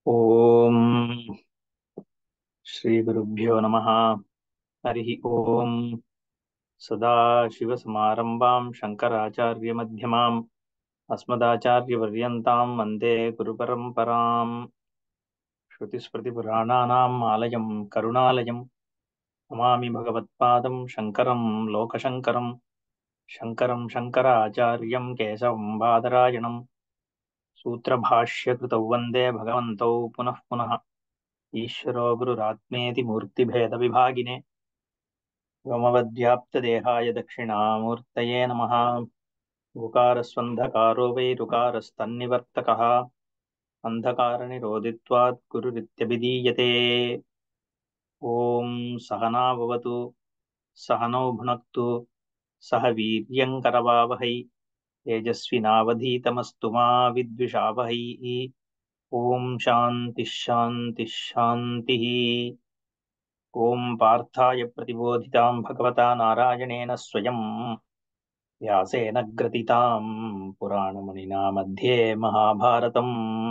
ॐ श्रीगुरुभ्यो नमः हरिः ॐ सदाशिवसमारम्भां शङ्कराचार्यमध्यमाम् अस्मदाचार्यपर्यन्तां वन्दे गुरुपरम्पराम् श्रुतिस्मृतिपुराणानाम् आलयं करुणालयं नमामि भगवत्पादं शङ्करं लोकशङ्करं शङ्करं शङ्कराचार्यं केशवं बादरायणं सूत्रभाष्यकृतौ वन्दे भगवन्तौ पुनः पुनः ईश्वरो गुरुरात्मेति मूर्तिभेदविभागिने व्योमवद्व्याप्तदेहाय दक्षिणामूर्तये नमः ऋकारस्वन्धकारो वै ऋकारस्तन्निवर्तकः अन्धकारनिरोधित्वात् गुरुरित्यभिधीयते ॐ सहना भवतु सहनौ भुनक्तु सह वीर्यङ्करवावहै तेजस्विनावधीतमस्तु मा विद्विषावहै ॐ शान्तिः शान्तिः शान्तिः ॐ पार्थाय प्रतिबोधितां भगवता नारायणेन स्वयं व्यासेन ग्रथितां पुराणमुनिना मध्ये महाभारतम्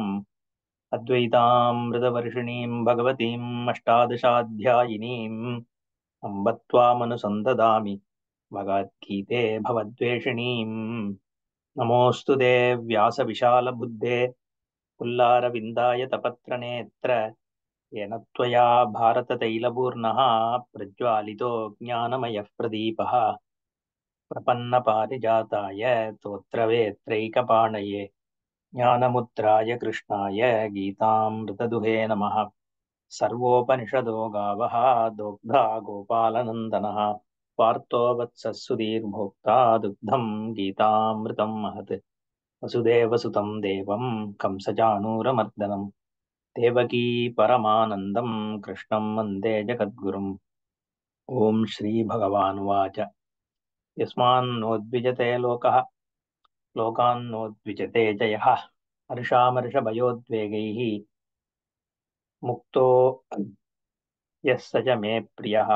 अद्वैतामृतवर्षिणीं भगवतीम् अष्टादशाध्यायिनीम् अम्ब त्वामनुसन्ददामि भगवद्गीते भवद्वेषिणीम् नमोऽस्तु ते व्यासविशालबुद्धे पुल्लारविन्दाय तपत्रनेत्र येन त्वया भारततैलपूर्णः प्रज्वालितो ज्ञानमयः प्रदीपः प्रपन्नपारिजाताय तोत्रवेत्रैकपाणये ज्ञानमुद्राय कृष्णाय गीतामृतदुहे नमः सर्वोपनिषदो गावः दोग्धा गोपालनन्दनः पार्थो वत्सः सुधीर्भोक्ता दुग्धम् गीतामृतम् महत् वसुदेवसुतं देवं कंसचाणूरमर्दनम् देवकी परमानन्दं कृष्णं वन्दे जगद्गुरुम् ॐ श्रीभगवानुवाच यस्मान्नोद्विजते लोकः लोकान्नोद्विजते जयः हर्षामर्षभयोद्वेगैः मुक्तो यः स च मे प्रियः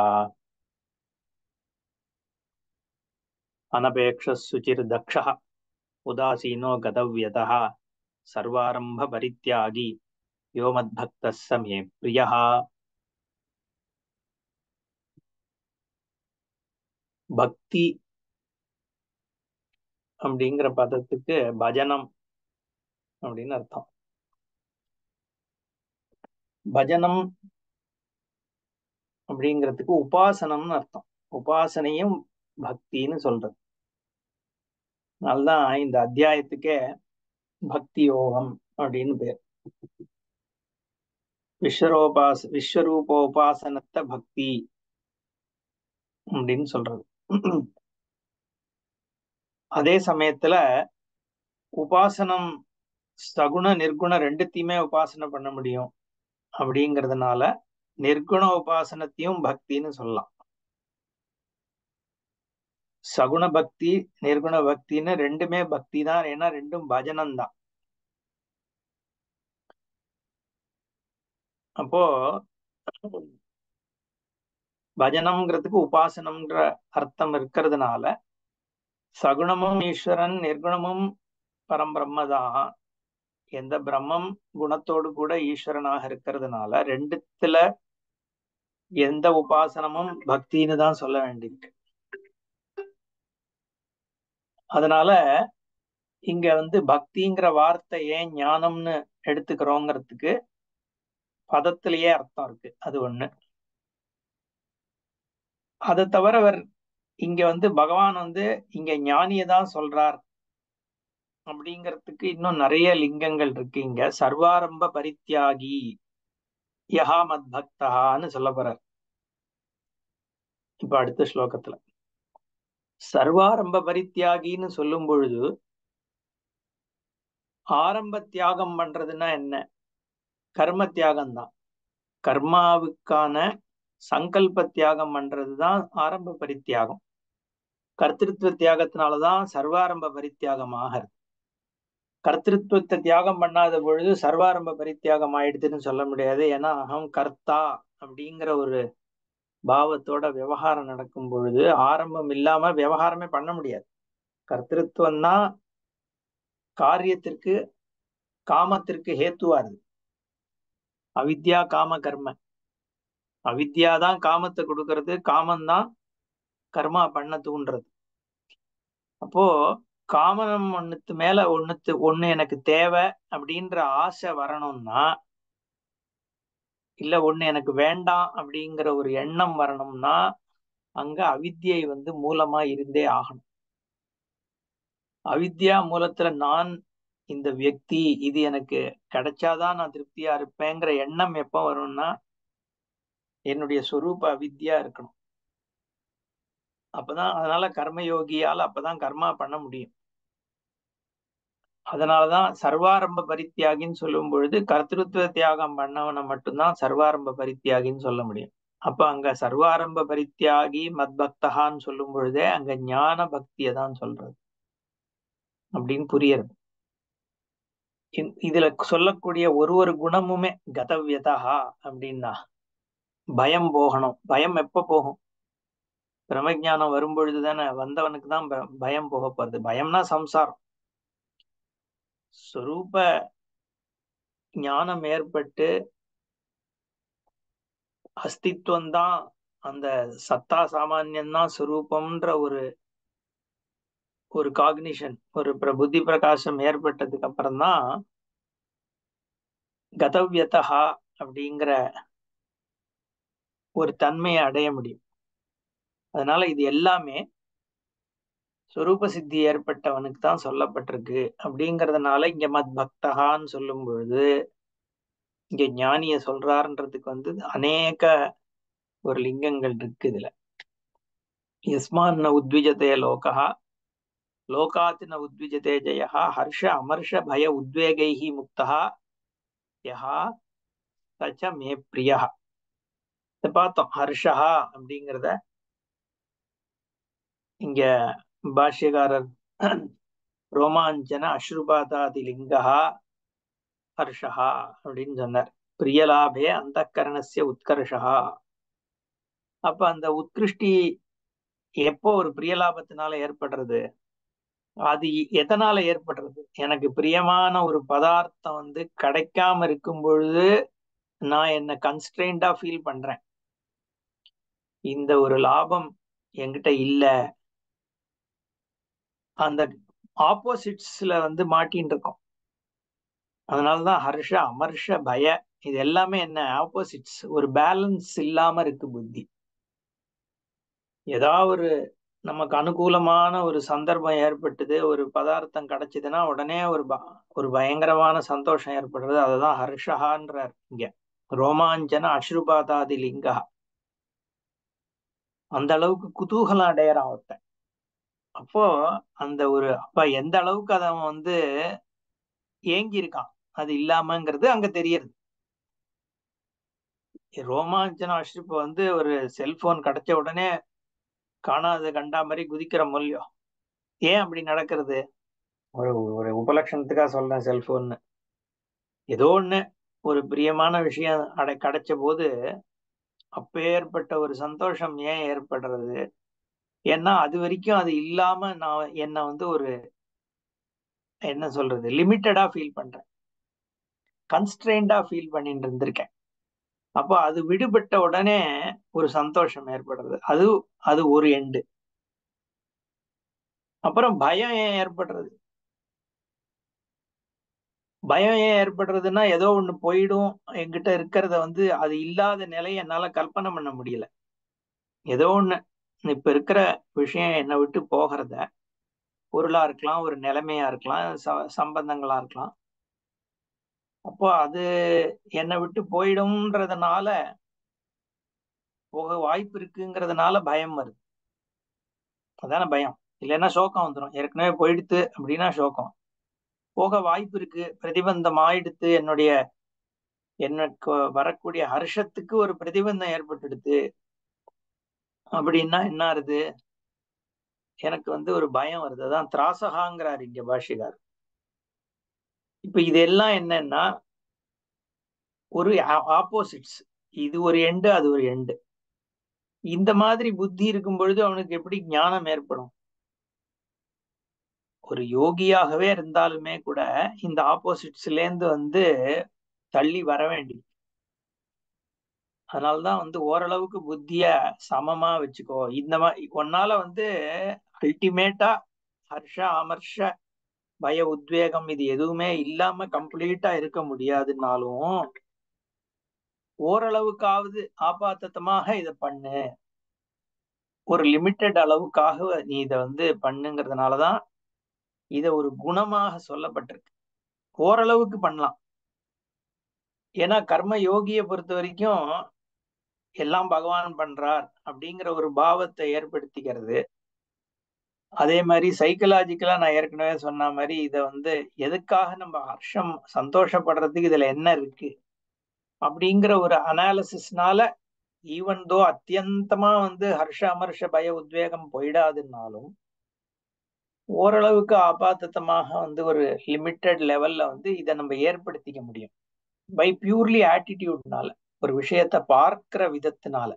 अनपेक्षः शुचिर्दक्षः उदासीनो गतव्यतः सर्वारम्भपरित्यागी यो मद्भक्तः स मे प्रियः பக்தி அப்படிங்கிற பதத்துக்கு பஜனம் அப்படின்னு அர்த்தம் பஜனம் அப்படிங்கிறதுக்கு உபாசனம்னு அர்த்தம் உபாசனையும் பக்தின்னு சொல்றது அதனால்தான் இந்த அத்தியாயத்துக்கே பக்தி யோகம் அப்படின்னு பேர் விஸ்வரோபாச விஸ்வரூபோபாசனத்தை பக்தி அப்படின்னு சொல்றது அதே சமயத்துல உபாசனம் சகுண நிர்குண ரெண்டுத்தையுமே உபாசனை பண்ண முடியும் அப்படிங்கிறதுனால நிர்குண உபாசனத்தையும் பக்தின்னு சொல்லலாம் சகுண பக்தி நிர்குண பக்தின்னு ரெண்டுமே பக்தி தான் ஏன்னா ரெண்டும் பஜனம் தான் அப்போ பஜனம்ங்கிறதுக்கு உபாசனம்ன்ற அர்த்தம் இருக்கிறதுனால சகுணமும் ஈஸ்வரன் நிர்குணமும் பரம்பிரம்மதான் எந்த பிரம்மம் குணத்தோடு கூட ஈஸ்வரனாக இருக்கிறதுனால ரெண்டுத்துல எந்த உபாசனமும் பக்தின்னு தான் சொல்ல வேண்டியிருக்கு அதனால இங்க வந்து பக்திங்கிற வார்த்தை ஏன் ஞானம்னு எடுத்துக்கிறோங்கிறதுக்கு பதத்திலேயே அர்த்தம் இருக்கு அது ஒண்ணு அதை தவிர அவர் இங்க வந்து பகவான் வந்து இங்க ஞானியை தான் சொல்றார் அப்படிங்கிறதுக்கு இன்னும் நிறைய லிங்கங்கள் இருக்கு இங்க சர்வாரம்ப பரித்தியாகி யஹா மத் பக்தஹான்னு சொல்ல போறார் இப்ப அடுத்த ஸ்லோகத்துல சர்வாரம்ப பரித்தியாகின்னு சொல்லும் பொழுது ஆரம்ப தியாகம் பண்றதுன்னா என்ன கர்ம தியாகம் தான் கர்மாவுக்கான சங்கல்ப தியாகம் பண்றதுதான் ஆரம்ப பரித்தியாகம் கர்த்திருவ தியாகத்தினாலதான் சர்வாரம்ப பரித்தியாகம் ஆகிறது கர்த்திருவத்தை தியாகம் பண்ணாத பொழுது சர்வாரம்ப பரித்தியாகம் ஆயிடுதுன்னு சொல்ல முடியாது ஏன்னா அகம் கர்த்தா அப்படிங்கிற ஒரு பாவத்தோட விவகாரம் நடக்கும் பொழுது ஆரம்பம் இல்லாம விவகாரமே பண்ண முடியாது கர்த்திருவம் தான் காரியத்திற்கு காமத்திற்கு ஹேத்துவா இருக்கு அவித்யா காம கர்ம அவித்யா தான் காமத்தை கொடுக்கறது காமம் தான் கர்மா பண்ண தூண்டுறது அப்போ காமனம் ஒண்ணுத்து மேல ஒண்ணுத்து ஒண்ணு எனக்கு தேவை அப்படின்ற ஆசை வரணும்னா இல்ல ஒண்ணு எனக்கு வேண்டாம் அப்படிங்கிற ஒரு எண்ணம் வரணும்னா அங்க அவித்யை வந்து மூலமா இருந்தே ஆகணும் அவித்யா மூலத்துல நான் இந்த வியக்தி இது எனக்கு கிடைச்சாதான் நான் திருப்தியா இருப்பேங்கிற எண்ணம் எப்ப வரும்னா என்னுடைய சொரூப அவித்யா இருக்கணும் அப்பதான் அதனால கர்மயோகியால் அப்பதான் கர்மா பண்ண முடியும் அதனாலதான் சர்வாரம்ப பரித்தியாகின்னு சொல்லும் பொழுது கர்த்திருவ தியாகம் பண்ணவனை மட்டும்தான் சர்வாரம்ப பரித்தியாகின்னு சொல்ல முடியும் அப்ப அங்க சர்வாரம்ப பரித்தியாகி மத்பக்தகான்னு சொல்லும் பொழுதே அங்க ஞான பக்தியை தான் சொல்றது அப்படின்னு புரியுறது இதுல சொல்லக்கூடிய ஒரு ஒரு குணமுமே கதவியதா அப்படின்னா பயம் போகணும் பயம் எப்ப போகும் பிரம்மஜானம் வரும்பொழுது தானே வந்தவனுக்கு தான் பயம் போக போறது பயம்னா சம்சாரம் ஸ்வரூப ஞானம் ஏற்பட்டு அஸ்தித்வம் தான் அந்த சத்தா சாமானியம் தான் சுரூபம்ன்ற ஒரு ஒரு காக்னிஷன் ஒரு புத்தி பிரகாசம் ஏற்பட்டதுக்கு அப்புறம் தான் கதவியதா அப்படிங்கிற ஒரு தன்மையை அடைய முடியும் அதனால இது எல்லாமே சுரூப சித்தி ஏற்பட்டவனுக்கு தான் சொல்லப்பட்டிருக்கு அப்படிங்கறதுனால இங்க மத் பக்தகான்னு சொல்லும் பொழுது இங்க ஞானிய சொல்றாருன்றதுக்கு வந்து அநேக ஒரு லிங்கங்கள் இருக்கு இதுல யஸ்மான் ந உத்விஜதே லோகா லோகாத் ந உத்விஜதே ஜெயா ஹர்ஷ அமர்ஷ பய உத்வேகைஹி முக்தா யஹா சச்ச மே பிரியா இத பார்த்தோம் ஹர்ஷா அப்படிங்கிறத இங்க பாஷ்யகாரர் ரோமாஞ்சன அஸ்ருபாதாதி லிங்கா ஹர்ஷா அப்படின்னு சொன்னார் பிரியலாபே அந்த கரணசிய உத்கர்ஷா அப்ப அந்த உத்கிருஷ்டி எப்போ ஒரு பிரியலாபத்தினால ஏற்படுறது அது எதனால ஏற்படுறது எனக்கு பிரியமான ஒரு பதார்த்தம் வந்து கிடைக்காம இருக்கும் பொழுது நான் என்ன கன்ஸ்ட்ரெயின்டா ஃபீல் பண்றேன் இந்த ஒரு லாபம் என்கிட்ட இல்ல அந்த ஆப்போசிட்ஸ்ல வந்து மாட்டின்னு இருக்கோம் அதனாலதான் ஹர்ஷ அமர்ஷ பய இது எல்லாமே என்ன ஆப்போசிட்ஸ் ஒரு பேலன்ஸ் இல்லாம இருக்கு புத்தி ஏதாவது ஒரு நமக்கு அனுகூலமான ஒரு சந்தர்ப்பம் ஏற்பட்டது ஒரு பதார்த்தம் கிடைச்சதுன்னா உடனே ஒரு ஒரு பயங்கரமான சந்தோஷம் ஏற்படுறது அதுதான் ஹர்ஷஹான்றார் இங்க ரோமாஞ்சன அஸ்ருபாதாதி லிங்கா அந்த அளவுக்கு குதூகலம் அடையறான் ஒருத்தன் அப்போ அந்த ஒரு அப்ப எந்த அளவுக்கு அவன் வந்து ஏங்கி இருக்கான் அது இல்லாமங்கிறது அங்க தெரியுது ரோமாஞ்சன அஷ்ரிப்பு வந்து ஒரு செல்போன் கிடைச்ச உடனே காணாத கண்டா மாதிரி குதிக்கிற மூலியம் ஏன் அப்படி நடக்கிறது ஒரு ஒரு உபலட்சணத்துக்காக சொல்றேன் செல்போன்னு ஏதோ ஒண்ணு ஒரு பிரியமான விஷயம் அடை கிடைச்ச போது அப்பேற்பட்ட ஒரு சந்தோஷம் ஏன் ஏற்படுறது ஏன்னா அது வரைக்கும் அது இல்லாம நான் என்ன வந்து ஒரு என்ன சொல்றது லிமிட்டடா ஃபீல் பண்றேன் கன்ஸ்ட்ரெயின்டா ஃபீல் பண்ணிட்டு இருந்திருக்கேன் அப்போ அது விடுபட்ட உடனே ஒரு சந்தோஷம் ஏற்படுறது அது அது ஒரு எண்டு அப்புறம் பயம் ஏன் ஏற்படுறது பயம் ஏன் ஏற்படுறதுன்னா ஏதோ ஒண்ணு போயிடும் என்கிட்ட இருக்கிறத வந்து அது இல்லாத நிலையை என்னால கல்பனை பண்ண முடியல ஏதோ ஒண்ணு இப்ப இருக்கிற விஷயம் என்னை விட்டு போகிறத பொருளா இருக்கலாம் ஒரு நிலைமையா இருக்கலாம் சம்பந்தங்களா இருக்கலாம் அப்போ அது என்னை விட்டு போயிடும்ன்றதுனால போக வாய்ப்பு இருக்குங்கிறதுனால பயம் வருது அதான பயம் இல்லைன்னா சோகம் வந்துடும் ஏற்கனவே போயிடுத்து அப்படின்னா சோகம் போக வாய்ப்பு இருக்கு பிரதிபந்தம் ஆயிடுத்து என்னுடைய எனக்கு வரக்கூடிய ஹர்ஷத்துக்கு ஒரு பிரதிபந்தம் ஏற்பட்டுடுது அப்படின்னா என்ன ஆறுது எனக்கு வந்து ஒரு பயம் வருது அதான் திராசகாங்கிறார் இங்க பாஷிகார் இப்ப இதெல்லாம் என்னன்னா ஒரு ஆப்போசிட்ஸ் இது ஒரு எண்டு அது ஒரு எண்டு இந்த மாதிரி புத்தி இருக்கும் பொழுது அவனுக்கு எப்படி ஞானம் ஏற்படும் ஒரு யோகியாகவே இருந்தாலுமே கூட இந்த ஆப்போசிட்ஸ்ல இருந்து வந்து தள்ளி வர வேண்டி அதனாலதான் வந்து ஓரளவுக்கு புத்திய சமமா வச்சுக்கோ இந்த மாதிரி உன்னால வந்து அல்டிமேட்டா ஹர்ஷ அமர்ஷ பய உத்வேகம் இது எதுவுமே இல்லாம கம்ப்ளீட்டா இருக்க முடியாதுன்னாலும் ஓரளவுக்காவது ஆபாத்தத்தமாக இதை பண்ணு ஒரு லிமிட்டெட் அளவுக்காக நீ இதை வந்து பண்ணுங்கிறதுனாலதான் இதை ஒரு குணமாக சொல்லப்பட்டிருக்கு ஓரளவுக்கு பண்ணலாம் ஏன்னா கர்ம யோகியை பொறுத்த வரைக்கும் எல்லாம் பகவான் பண்றார் அப்படிங்கிற ஒரு பாவத்தை ஏற்படுத்திக்கிறது அதே மாதிரி சைக்கலாஜிக்கலா நான் ஏற்கனவே சொன்ன மாதிரி இதை வந்து எதுக்காக நம்ம ஹர்ஷம் சந்தோஷப்படுறதுக்கு இதுல என்ன இருக்கு அப்படிங்கிற ஒரு அனாலிசிஸ்னால ஈவன் தோ அத்தியந்தமா வந்து ஹர்ஷ அமர்ஷ பய உத்வேகம் போயிடாதுன்னாலும் ஓரளவுக்கு ஆபாத்தமாக வந்து ஒரு லிமிட்டெட் லெவல்ல வந்து இதை நம்ம ஏற்படுத்திக்க முடியும் பை பியூர்லி ஆட்டிடியூட்னால ஒரு விஷயத்த பார்க்கிற விதத்தினால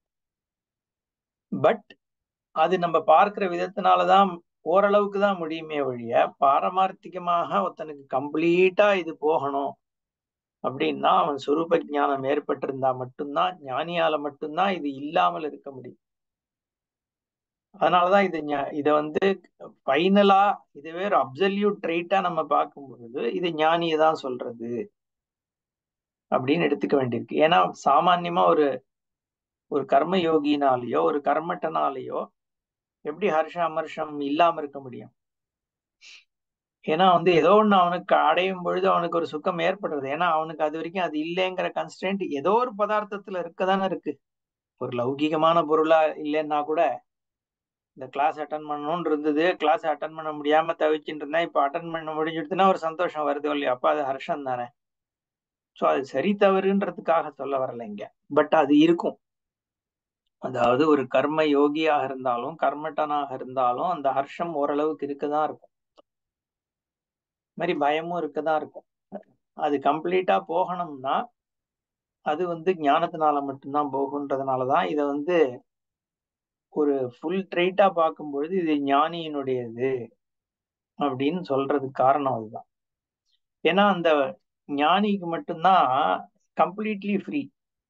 பட் அது நம்ம பார்க்கிற விதத்தினாலதான் ஓரளவுக்கு தான் முடியுமே ஒழிய பாரமார்த்திகமாக ஒருத்தனுக்கு கம்ப்ளீட்டா இது போகணும் அப்படின்னா அவன் சுரூப ஞானம் ஏற்பட்டிருந்தா மட்டும்தான் ஞானியால மட்டும்தான் இது இல்லாமல் இருக்க முடியும் அதனாலதான் இது இதை வந்து ஃபைனலா இதுவே ஒரு அப்சல்யூட் ட்ரைட்டா நம்ம பார்க்கும் பொழுது இது ஞானியை தான் சொல்றது அப்படின்னு எடுத்துக்க வேண்டியிருக்கு ஏன்னா சாமான்யமா ஒரு ஒரு கர்ம யோகினாலேயோ ஒரு கர்மட்டனாலேயோ எப்படி ஹர்ஷ அமர்ஷம் இல்லாம இருக்க முடியும் ஏன்னா வந்து ஏதோ ஒண்ணு அவனுக்கு அடையும் பொழுது அவனுக்கு ஒரு சுக்கம் ஏற்படுறது ஏன்னா அவனுக்கு அது வரைக்கும் அது இல்லைங்கிற கன்ஸ்டன்ட் ஏதோ ஒரு பதார்த்தத்துல இருக்கதானே இருக்கு ஒரு லௌகிகமான பொருளா இல்லைன்னா கூட இந்த கிளாஸ் அட்டன் பண்ணணும்னு இருந்தது கிளாஸ் அட்டன் பண்ண முடியாம தவிச்சுட்டு இருந்தேன் இப்போ அட்டன் பண்ண முடிஞ்சுட்டுனா ஒரு சந்தோஷம் வருது இல்லையா அப்ப அது ஹர்ஷம் தானே ஸோ அது சரி தவறுன்றதுக்காக சொல்ல வரல இங்க பட் அது இருக்கும் அதாவது ஒரு கர்ம யோகியாக இருந்தாலும் கர்மட்டனாக இருந்தாலும் அந்த ஹர்ஷம் ஓரளவுக்கு இருக்கதான் இருக்கும் மாதிரி பயமும் இருக்கதான் இருக்கும் அது கம்ப்ளீட்டா போகணும்னா அது வந்து ஞானத்தினால மட்டும்தான் போகுன்றதுனாலதான் இதை வந்து ஒரு ஃபுல் ட்ரைட்டா பார்க்கும்பொழுது இது ஞானியினுடையது அப்படின்னு சொல்றதுக்கு காரணம் அதுதான் ஏன்னா அந்த ஞானிக்கு மட்டும்தான் கம்ப்ளீட்லி ஃப்ரீ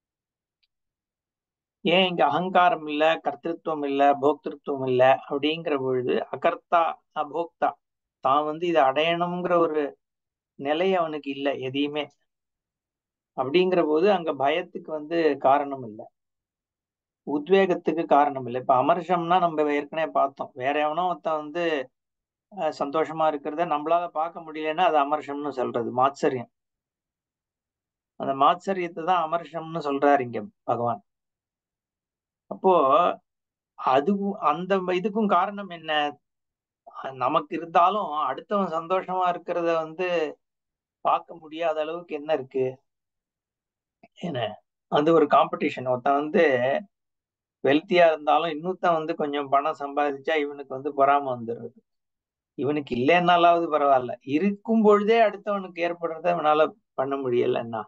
ஏன் இங்க அகங்காரம் இல்ல கர்த்திருவம் இல்ல போக்திருத்துவம் இல்ல அப்படிங்கிற பொழுது அகர்த்தா அபோக்தா தான் வந்து இதை அடையணுங்கிற ஒரு நிலை அவனுக்கு இல்லை எதையுமே அப்படிங்கிற போது அங்க பயத்துக்கு வந்து காரணம் இல்லை உத்வேகத்துக்கு காரணம் இல்லை இப்ப அமர்ஷம்னா நம்ம ஏற்கனவே பார்த்தோம் வேற எவனோ ஒருத்தன் வந்து சந்தோஷமா இருக்கிறத நம்மளால பார்க்க முடியலன்னா அது அமர்ஷம்னு சொல்றது மாத்சரியம் அந்த மாத்சரியத்தை தான் அமர்ஷம்னு சொல்றாரு இங்க பகவான் அப்போ அதுவும் அந்த இதுக்கும் காரணம் என்ன நமக்கு இருந்தாலும் அடுத்தவன் சந்தோஷமா இருக்கிறத வந்து பார்க்க முடியாத அளவுக்கு என்ன இருக்கு என்ன அது ஒரு காம்படிஷன் ஒருத்தன் வந்து வெல்த்தியா இருந்தாலும் இன்னொருத்தன் வந்து கொஞ்சம் பணம் சம்பாதிச்சா இவனுக்கு வந்து பொறாம வந்துடுறது இவனுக்கு இல்லைன்னாலாவது பரவாயில்ல இருக்கும் பொழுதே அடுத்தவனுக்கு ஏற்படுறத அவனால பண்ண முடியலன்னா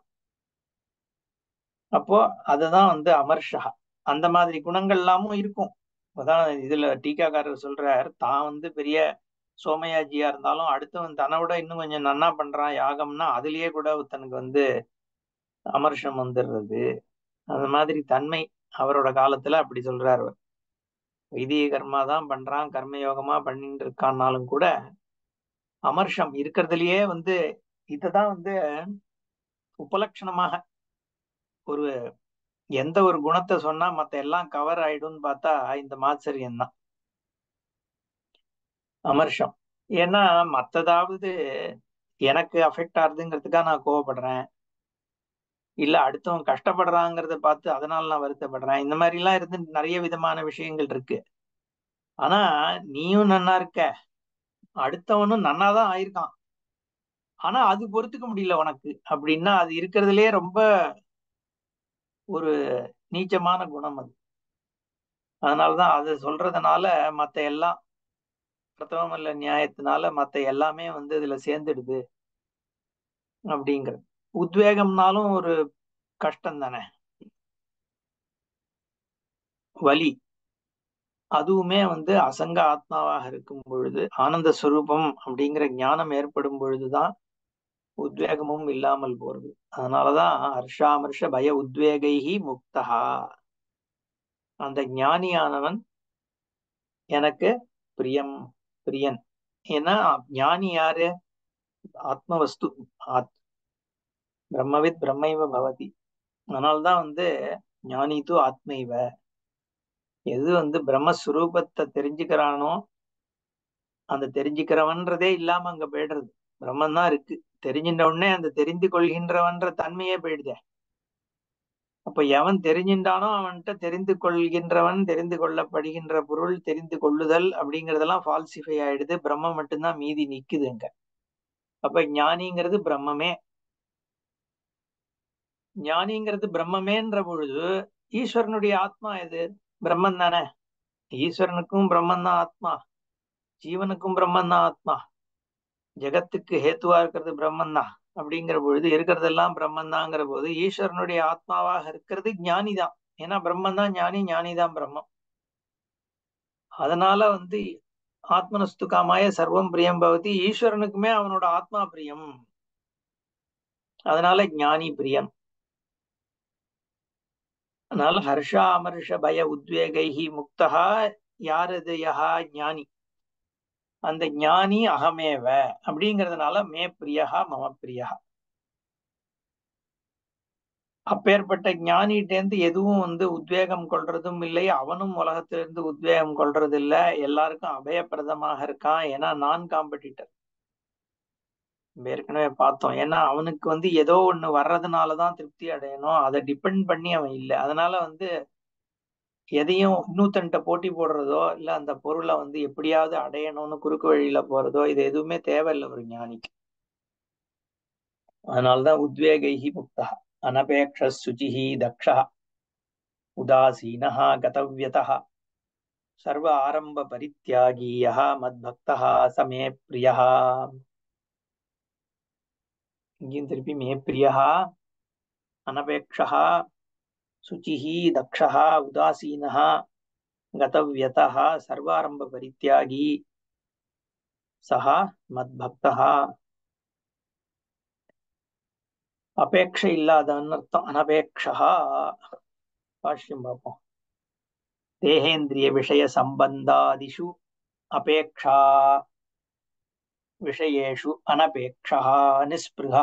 அப்போ அதுதான் வந்து அமர்ஷா அந்த மாதிரி குணங்கள் எல்லாமும் இருக்கும் அதான் இதுல டீக்காக்காரர் சொல்றார் தான் வந்து பெரிய சோமயாஜியா இருந்தாலும் அடுத்தவன் தன்னை விட இன்னும் கொஞ்சம் நன்னா பண்றான் யாகம்னா அதுலயே கூட தனக்கு வந்து அமர்ஷம் வந்துடுறது அந்த மாதிரி தன்மை அவரோட காலத்துல அப்படி சொல்றாரு வைதிக கர்மா தான் பண்றான் கர்மயோகமா பண்ணிட்டு இருக்கான்னாலும் கூட அமர்ஷம் இருக்கிறதுலயே வந்து இததான் வந்து உபலட்சணமாக ஒரு எந்த ஒரு குணத்தை சொன்னா மத்த எல்லாம் கவர் ஆயிடும்னு பார்த்தா இந்த மாச்சரியம் தான் அமர்ஷம் ஏன்னா மத்ததாவது எனக்கு அஃபெக்ட் ஆகுதுங்கிறதுக்காக நான் கோவப்படுறேன் இல்ல அடுத்தவன் கஷ்டப்படுறாங்கிறத பார்த்து அதனால நான் வருத்தப்படுறேன் இந்த மாதிரி எல்லாம் இருந்து நிறைய விதமான விஷயங்கள் இருக்கு ஆனா நீயும் நன்னா இருக்க அடுத்தவனும் நன்னாதான் ஆயிருக்கான் ஆனா அது பொறுத்துக்க முடியல உனக்கு அப்படின்னா அது இருக்கிறதுலயே ரொம்ப ஒரு நீச்சமான குணம் அது அதனாலதான் அது சொல்றதுனால மத்த எல்லாம் பிரதமல்ல நியாயத்தினால மத்த எல்லாமே வந்து இதுல சேர்ந்துடுது அப்படிங்கிறது உத்வேகம்னாலும் ஒரு கஷ்டம் தானே வலி அதுவுமே வந்து அசங்க ஆத்மாவாக இருக்கும் பொழுது ஆனந்த ஸ்வரூபம் அப்படிங்கிற ஞானம் ஏற்படும் பொழுதுதான் உத்வேகமும் இல்லாமல் போறது அதனாலதான் ஹர்ஷாமர்ஷ பய உத்வேகைஹி முக்தா அந்த ஞானியானவன் எனக்கு பிரியம் பிரியன் ஏன்னா ஞானி யாரு ஆத்மவஸ்து ஆத் பிரம்மவித் பிரம்மைவ பவதி அதனால்தான் வந்து ஞானி தூ ஆத்மைவ எது வந்து பிரம்மஸ்வரூபத்தை தெரிஞ்சுக்கிறானோ அந்த தெரிஞ்சுக்கிறவன்றதே இல்லாம அங்க போயிடுறது பிரம்மன் தான் இருக்கு தெரிஞ்சின்ற உடனே அந்த தெரிந்து கொள்கின்றவன்ற தன்மையே போயிடுதே அப்ப எவன் தெரிஞ்சின்றானோ அவன்கிட்ட தெரிந்து கொள்கின்றவன் தெரிந்து கொள்ளப்படுகின்ற பொருள் தெரிந்து கொள்ளுதல் அப்படிங்கறதெல்லாம் ஃபால்சிஃபை ஆயிடுது பிரம்மம் மட்டும்தான் மீதி நிக்குதுங்க அப்ப ஞானிங்கிறது பிரம்மமே ஞானிங்கிறது பிரம்மமேன்ற பொழுது ஈஸ்வரனுடைய ஆத்மா எது பிரம்மன் தானே ஈஸ்வரனுக்கும் பிரம்மன் தான் ஆத்மா ஜீவனுக்கும் பிரம்மன் தான் ஆத்மா ஜெகத்துக்கு ஹேத்துவா இருக்கிறது பிரம்மன் தான் அப்படிங்கிற பொழுது இருக்கிறதெல்லாம் பிரம்மன் தாங்கிற போது ஈஸ்வரனுடைய ஆத்மாவாக இருக்கிறது ஞானி தான் ஏன்னா பிரம்மன் தான் ஞானி ஞானி தான் பிரம்மம் அதனால வந்து ஆத்மனஸ்து காமாய சர்வம் பிரியம் பவதி ஈஸ்வரனுக்குமே அவனோட ஆத்மா பிரியம் அதனால ஞானி பிரியம் அதனால ஹர்ஷா அமர்ஷ பய உத்வேகைஹி முக்தா யாரது யஹா ஞானி அந்த ஞானி அகமேவ அப்படிங்கிறதுனால மே பிரியகா மம பிரியகா அப்பேற்பட்ட ஞானிகிட்டேருந்து எதுவும் வந்து உத்வேகம் கொள்றதும் இல்லை அவனும் உலகத்திலிருந்து உத்வேகம் கொள்றது இல்ல எல்லாருக்கும் அபயப்பிரதமாக இருக்கான் ஏன்னா நான் காம்படிட்டர் ஏற்கனவே பார்த்தோம் ஏன்னா அவனுக்கு வந்து ஏதோ ஒண்ணு வர்றதுனாலதான் திருப்தி அடையணும் அதை டிபெண்ட் பண்ணி அவன் இல்லை அதனால வந்து எதையும் இன்னொருத்தன்ட்ட போட்டி போடுறதோ இல்ல அந்த பொருளை வந்து எப்படியாவது அடையணும்னு குறுக்கு வழியில போறதோ இது எதுவுமே தேவையில்லை ஒரு ஞானிக்கு அதனால்தான் உத்வேகைஹி முக்தா அனபேக்ஷ சுச்சிஹி தக்ஷா உதாசீனஹா கதவியதா சர்வ ஆரம்ப பரித்தியாகீயா மத்பக்தா சமே பிரியா இங்கேயும் திருப்பி மே பிரியா அனபேக்ஷா சுச்சிஹி தக்ஷா உதாசீனः गतव्यतः சர்வாரம்ப பரித்தியாகி சஹ மத்பக்தः அபேட்சை இல்லாதவன் அர்த்தம் அனபேக்ஷா பாஷ்யம் பார்ப்போம் தேகேந்திரிய விஷய சம்பந்தாதிஷு அபேக்ஷா விஷயேஷு அனபேக்ஷா நிஸ்பிருகா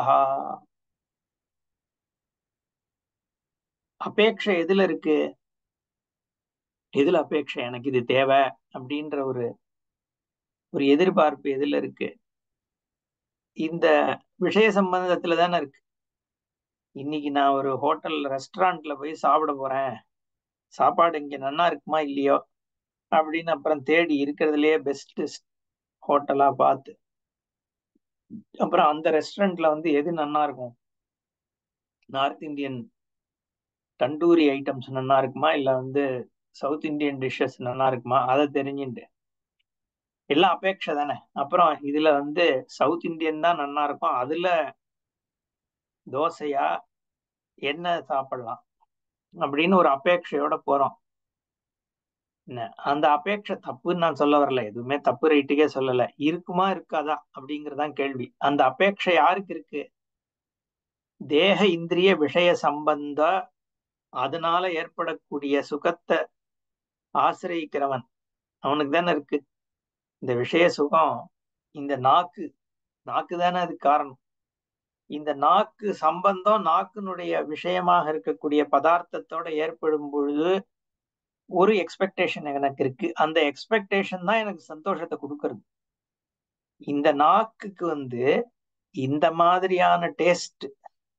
அபேட்சை எதுல இருக்கு எதுல அபேட்சை எனக்கு இது தேவை அப்படின்ற ஒரு ஒரு எதிர்பார்ப்பு எதுல இருக்கு இந்த விஷய சம்பந்தத்துல தானே இருக்கு இன்னைக்கு நான் ஒரு ஹோட்டல் ரெஸ்டாரண்ட்ல போய் சாப்பிட போறேன் சாப்பாடு இங்க நல்லா இருக்குமா இல்லையோ அப்படின்னு அப்புறம் தேடி இருக்கிறதுலயே பெஸ்ட் ஹோட்டலா பார்த்து அப்புறம் அந்த ரெஸ்டாரண்ட்ல வந்து எது நல்லா இருக்கும் நார்த் இந்தியன் தண்டூரி ஐட்டம்ஸ் நல்லா இருக்குமா இல்ல வந்து சவுத் இந்தியன் டிஷ்ஷஸ் நல்லா இருக்குமா அதை தெரிஞ்சுட்டு எல்லாம் அபேட்சை தானே அப்புறம் இதுல வந்து சவுத் இந்தியன் தான் நல்லா இருக்கும் அதுல தோசையா என்ன சாப்பிடலாம் அப்படின்னு ஒரு அபேட்சையோட போறோம் என்ன அந்த அபேட்சை தப்புன்னு நான் சொல்ல வரல எதுவுமே தப்பு ரைட்டுக்கே சொல்லல இருக்குமா இருக்காதா அப்படிங்கறதான் கேள்வி அந்த அபேட்சை யாருக்கு இருக்கு தேக இந்திரிய விஷய சம்பந்த அதனால ஏற்படக்கூடிய சுகத்தை ஆசிரியிக்கிறவன் அவனுக்கு தானே இருக்கு இந்த விஷய சுகம் இந்த நாக்கு நாக்கு தானே அது காரணம் இந்த நாக்கு சம்பந்தம் நாக்கினுடைய விஷயமாக இருக்கக்கூடிய பதார்த்தத்தோட ஏற்படும் பொழுது ஒரு எக்ஸ்பெக்டேஷன் எனக்கு இருக்கு அந்த எக்ஸ்பெக்டேஷன் தான் எனக்கு சந்தோஷத்தை கொடுக்கறது இந்த நாக்குக்கு வந்து இந்த மாதிரியான டேஸ்ட்